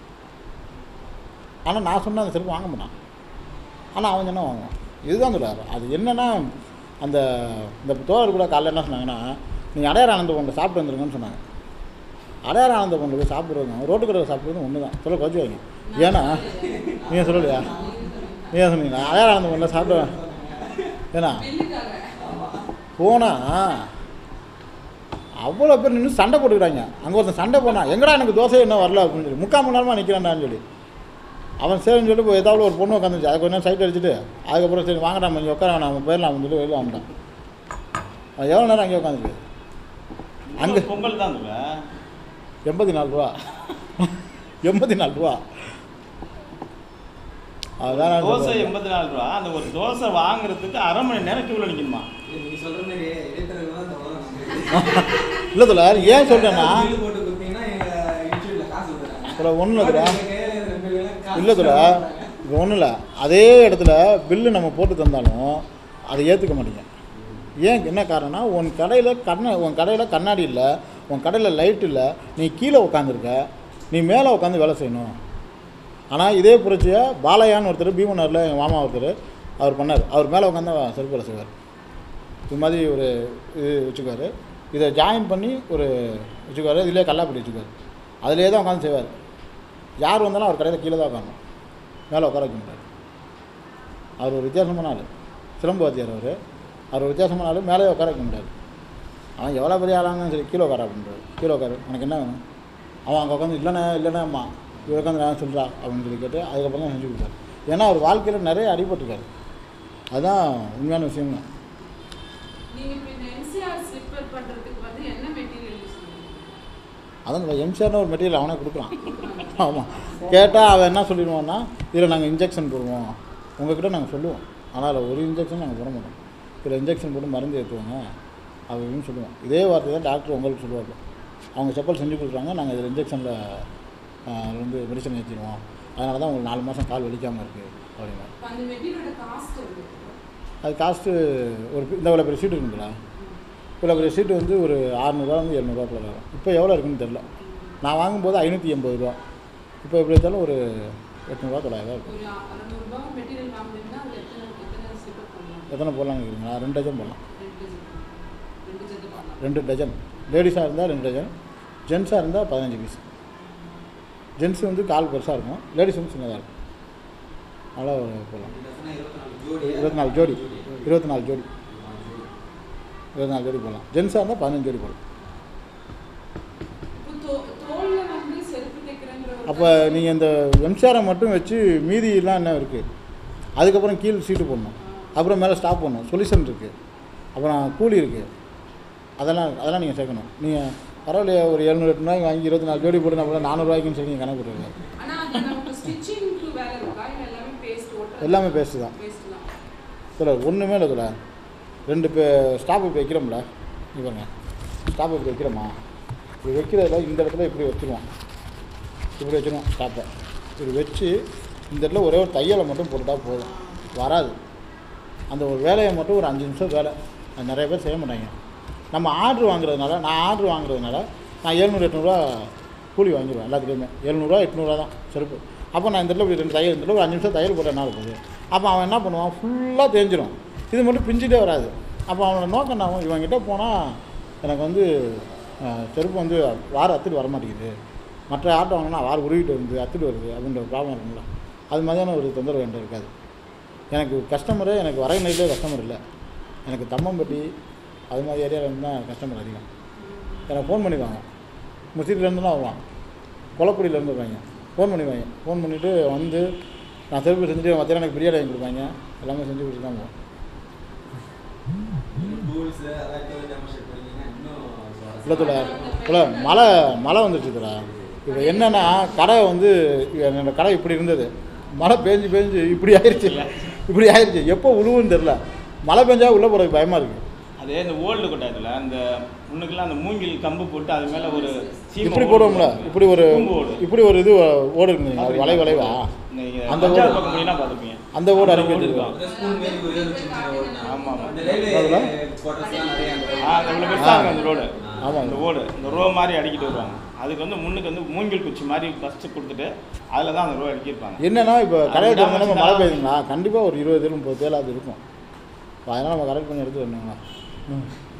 ஆனால் நான் சொன்ன அந்த செருப்பு வாங்க மாட்டான் ஆனால் அவன் சொன்னா வாங்குவான் இதுதான் சொல்கிறாரு அது என்னென்னா அந்த இந்த தோழர் கூட காலைல என்ன சொன்னாங்கன்னா நீங்கள் அடையார் ஆனந்த பொங்கல் சாப்பிட்டு வந்துருங்கன்னு சொன்னாங்க அடையார் ஆனந்த பொங்கல் போய் சாப்பிட்றதும் ரோட்டு கடையில் சாப்பிட்றதும் ஒன்று தான் சொல்ல குறைச்சி வைங்க ஏன்னா நீங்கள் சொல்லலையா நீங்கள் சொன்னீங்களா அடையார் ஆனந்த பொங்கல் சாப்பிடுவேன் ஏன்னா பில்லுக்காக போனால் அவ்வளோ பேர் நின்று சண்டை போட்டுக்கிறாங்க அங்கே ஒருத்தன் சண்டை போனான் எங்கடா எனக்கு தோசை என்ன வரல அப்படின்னு சொல்லி முக்கால் மணி நேரமாக நிற்கிறான்டான்னு சொல்லி அவன் சரின்னு சொல்லி போய் ஏதாவது ஒரு பொண்ணு உட்காந்துச்சு அது கொஞ்சம் சைட் அடிச்சுட்டு அதுக்கப்புறம் சரி வாங்கடா கொஞ்சம் உட்கார வேணாம் அவன் போயிடலாம் அப்படின்னு சொல்லி வெளியில் வந்துட்டான் அவன் எவ்வளோ நேரம் அங்கேயே உட்காந்துருக்கு அங்கே பொங்கல் தான் சொல்ல எண்பத்தி நாலு ரூபா எண்பத்தி நாலு ரூபா அதுதான் நான் தோசை சொல்றேன். எண்பத்தி நாலு ரூபா அந்த ஒரு தோசை வாங்குறதுக்கு அரை மணி நேரம் கியூவில் நிற்கணுமா நீங்க சொல்ற மாதிரி இடைத்தரகர்கள் தான் இந்த உலகம் நடக்குது. இல்லை தோல ஏன் சொல்கிறேன்னா bill போட்டு கொடுத்தீங்கன்னா எங்க இன்ஸ்டியூட்ல காசு கொடுக்குறாங்க. தோல ஒன்றும் இல்லை தோல எங்க கையில இருக்கிற bill எல்லாம் காசு இல்லை தோல கொடுக்குறாங்க. இப்போ ஒன்றும் இல்லை அதே இடத்துல பில்லு நம்ம போட்டு தந்தாலும் அதை ஏற்றுக்க மாட்டீங்க ஏன் என்ன காரணம்னா உன் கடையில் கண்ண உன் கடையில் கண்ணாடி இல்லை உன் கடையில் லைட் இல்லை நீ கீழே உட்காந்துருக்க நீ மேலே உட்காந்து வேலை செய்யணும் ஆனால் இதே புரட்சியை பாலையான்னு ஒருத்தர் பீமனரில் எங்கள் மாமா ஒருத்தர் அவர் பண்ணார் அவர் மேலே உட்காந்து செருப்பு வேலை செய்வார் இது மாதிரி ஒரு இது வச்சுக்குவார் இதை ஜாயின் பண்ணி ஒரு வச்சுக்குவார் இதிலே கல்லாப்பட்டி வச்சுக்குவார் அதிலே தான் உட்காந்து செய்வார் யார் வந்தாலும் அவர் கடையில் கீழே தான் உட்காரணும் மேலே உட்கார வைக்க மாட்டார் அவர் ஒரு வித்தியாசமான ஆள் சிலம்பு வாத்தியார் அவர் அவர் ஒரு வித்தியாசமான ஆள் மேலே உட்கார வைக்க முடியாது அவன் எவ்வளோ பெரிய ஆளாங்க சரி கீழே உட்கார அப்படின்றாரு கீழே உட்காரு உனக்கு என்ன வேணும் அவன் அங்கே உட்காந்து இல்லைண்ணே இல்லைண்ணே அம்மா இவர் உட்காந்து நான் சொல்கிறா அப்படின்னு சொல்லி கேட்டு அதுக்கப்புறம் தான் செஞ்சு கொடுத்தாரு ஏன்னா அவர் வாழ்க்கையில் நிறைய அடிபட்டிருக்காரு அதுதான் உண்மையான விஷயம் நீங்க இப்ப இந்த எம்சிஆர் ஸ்லிப்பர் பண்றதுக்கு வந்து என்ன மெட்டீரியல் யூஸ் பண்ணுவீங்க அதான் எம்சிஆர்னு ஒரு மெட்டீரியல் அவனே கொடுக்குறான் ஆமாம் கேட்டால் அவன் என்ன சொல்லிடுவான்னா இதில் நாங்கள் இன்ஜெக்ஷன் போடுவோம் உங்ககிட்ட நாங்கள் சொல்லுவோம் ஆனால் அதில் ஒரு இன்ஜெக்ஷன் நாங்கள் போட மாட்டோம் இதில் இன்ஜெக்ஷன் போட்டு மருந்து ஏற்றுவாங்க அப்படின்னு சொல்லுவோம் இதே வார்த்தை தான் டாக்டர் உங்களுக்கு சொல்லுவாங்க அவங்க செப்பல் செஞ்சு கொடுக்குறாங்க நாங்கள் இதில் இன்ஜெக்ஷனில் வந்து மெடிசன் ஏற்றிடுவோம் அதனால தான் உங்களுக்கு நாலு மாதம் கால் வலிக்காமல் இருக்குது அப்படின்னா இப்ப அந்த மெட்டீரியலோட காஸ்ட் எவ்வளவு அது காஸ்ட்டு ஒரு இந்த இவ்வளோ பெரிய சீட்டு இருக்குங்களா இவ்வளோ பெரிய சீட்டு வந்து ஒரு அறநூறுவா வந்து எழுநூறுவாக்குள்ள வரும் இப்போ எவ்வளோ இருக்குன்னு தெரில நான் வாங்கும்போது ஐநூற்றி எண்பது ரூபா இப்போ எப்படி இருந்தாலும் ஒரு எட்நூறுவா தொள்ளாயிரரூவா இருக்கும் ஒரு அறநூறுபா மெட்டீரியல் வாங்குனீங்கன்னா அது எத்தனை எத்தனை ஸ்லிப்பர் போடலாம் எத்தனை போடலாம்னு கேட்குறீங்களா ரெண்டு டஜன் போடலாம் ரெண்டு ரெண்டு ஜெட்டு பண்ணலாம் ரெண்டு டஜன் லேடிஸாக இருந்தால் ரெண்டு டஜன் ஜென்ஸாக இருந்தால் பதினஞ்சு பீஸ் ஜென்ஸ் வந்து கால் பெருசாக இருக்கும் லேடிஸ் வந்து சின்னதாக இருக்கும் நல்லா போடலாம் இருபத்தி நாலு ஜோடி இருபத்தி நாலு ஜோடி இருபத்தி நாலு ஜோடி போடலாம் ஜென்ஸாக இருந்தால் பதினஞ்சு ஜோடி போடலாம் இப்போ தோ- தோல்ல வந்து செருப்பு தைக்கிறேங்கிற ஒரு அப்போ நீங்கள் இந்த மின்சாரம் மட்டும் வச்சு மீதியெல்லாம் என்ன இருக்குது அதுக்கப்புறம் கீழ் சீட்டு போடணும் அப்புறம் மேலே ஸ்டாப் பண்ணணும் சொல்யூஷன் இருக்குது அப்புறம் கூலி இருக்குது அதெல்லாம் அதெல்லாம் நீங்கள் சேர்க்கணும் நீங்கள் பரவாயில்லையா ஒரு எழுநூறு எட்டு ரூபாய்க்கு வாங்கி இருபத்தி நாலு ஜோடி போட்டு நம்ம நானூறுரூவாய்க்குன்னு சொல்லி நீங்கள் கணக்கு போட்டுருங்க ஆனா அது நமக்கு ஸ்டிச்சிங்க்கு வேலை இருக்கா இல்ல எல்லாமே பேஸ்ட் ஓட்டுறது எல்லாமே பேஸ்ட் தான் பேஸ்ட் தான் இதில் ஒன்றுமே இல்லை இதில் ரெண்டு பே ஸ்டாப் இப்போ வைக்கிறோம்ல இவங்க ஸ்டாப் இப்போ வைக்கிறோமா இப்படி வைக்கிறதுல இந்த இடத்துல இப்படி வச்சுருவோம் இப்படி வச்சுருவோம் ஸ்டாப்பை இப்படி வச்சு இந்த இடத்துல ஒரே ஒரு தையலை மட்டும் போட்டுட்டா போதும் வராது அந்த ஒரு வேலையை மட்டும் ஒரு அஞ்சு நிமிஷம் வேலை அது நிறைய பேர் செய்ய மாட்டாங்க நம்ம ஆர்டர் வாங்குறதுனால நான் ஆர்டர் வாங்குறதுனால நான் எழுநூறு எட்நூறுரூவா கூலி வாங்கிடுவேன் எல்லாத்துலேயுமே எழுநூறுவா எட்நூறுவா தான் செருப்பு அப்போ நான் இந்த இடத்துல இப்படி ரெண்டு தையல் இந்த இடத்துல ஒரு அஞ்சு நிமிஷம் தையல் போட்டு என்ன போகுது அப்போ அவன் என்ன பண்ணுவான் ஃபுல்லாக தேஞ்சிரும் இது மட்டும் பிஞ்சிட்டே வராது அப்போ அவனோட நோக்கம் என்ன ஆகும் இவன்கிட்ட போனால் எனக்கு வந்து அஹ், செருப்பு வந்து வார அத்துட்டு வர மாட்டேங்குது மற்ற ஆட்டோ வாங்கினா வார உருவிட்டு வந்து அத்துட்டு வருது அப்படின்ற ஒரு ப்ராப்ளம் இருக்குங்களா அது மாதிரியான ஒரு தொந்தரவு என்கிட்ட இருக்காது எனக்கு கஸ்டமரு எனக்கு வர நிலையிலே கஸ்டமர் இல்லை எனக்கு தம்மம்பட்டி அது மாதிரி ஏரியாவில் இருந்து தான் கஸ்டமர் அதிகம் எனக்கு ஃபோன் பண்ணிடுவாங்க முசிறிலேருந்துலாம் வருவான் கொலக்குடியிலேருந்து வருவாங்க ஃபோன் பண்ணிடுவாங்க ஃபோன் பண்ணிவிட்டு வந்து நான் திருப்பி செஞ்சுட்டு மத்தியானம் எனக்கு பிரியாணி வாங்கி கொடுப்பாங்க எல்லாமே செஞ்சு கொடுத்து தான் போவோம் டூல்ஸ் அதான் டெமான்ஸ்ட்ரேட் பண்ணீங்கன்னா இன்னும் இல்லை தோட இல்லை மழை மழை வந்துடுச்சு தோட இப்போ என்னென்னா கடை வந்து என்னோட கடை இப்படி இருந்தது மழை பேஞ்சு பேஞ்சு இப்படி ஆயிடுச்சு இப்படி ஆயிடுச்சு எப்போ உழுவுன்னு தெரில மழை பெஞ்சா உள்ளே போகிறதுக்கு பயமாக இருக்குது அதே இந்த ஓல்டு கொட்டாயத்தில் அந்த முன்னுக்கெல்லாம் அந்த மூங்கில் கம்பு போட்டு அது மேலே ஒரு சீமை இப்படி ஓடு போடுவோம்ல போடுவாங்க. இப்படி ஒரு கூம்பு ஓடு இப்படி ஒரு இது ஓடு இருக்குங்க அது வளை வளைவா நீங்க அந்த அந்த ஓடு. பக்கம் போனீங்கன்னா பார்த்துப்பீங்க அந்த ஓடு அந்த அடக்கி ஓடு வச்சிருக்கோம் இந்த ஸ்கூல் மாரி ஒரே ஒரு சின்ன ஓடு தான். ஆமா, ஆமா. இந்த ரயில்வே அதுல? குவார்டர்ஸ்லாம் நிறைய அந்த ஆ அந்த இவ்வளோ பெருசாக இருக்கும் அந்த ரோடு ஆமாம். அந்த ஓடு இந்த ரோ மாதிரி அடிக்கிட்டு வருவாங்க அதுக்கு வந்து முன்னுக்கு வந்து மூங்கில் குச்சி மாதிரி ஃபஸ்ட்டு கொடுத்துட்டு அதில் தான் அந்த ரோ அடிக்கிருப்பாங்க என்னன்னா இப்போ அது கடையை விடாம திறந்தா வச்சிருந்தா- மழை பெய்யுதுங்களா கண்டிப்பாக ஒரு இருபது தேல் முப்பது தேலாவது இருக்கும் இப்போ அதனால் நம்ம கரெக்ட் பண்ணி எடுத்து வரணுங்களா ம்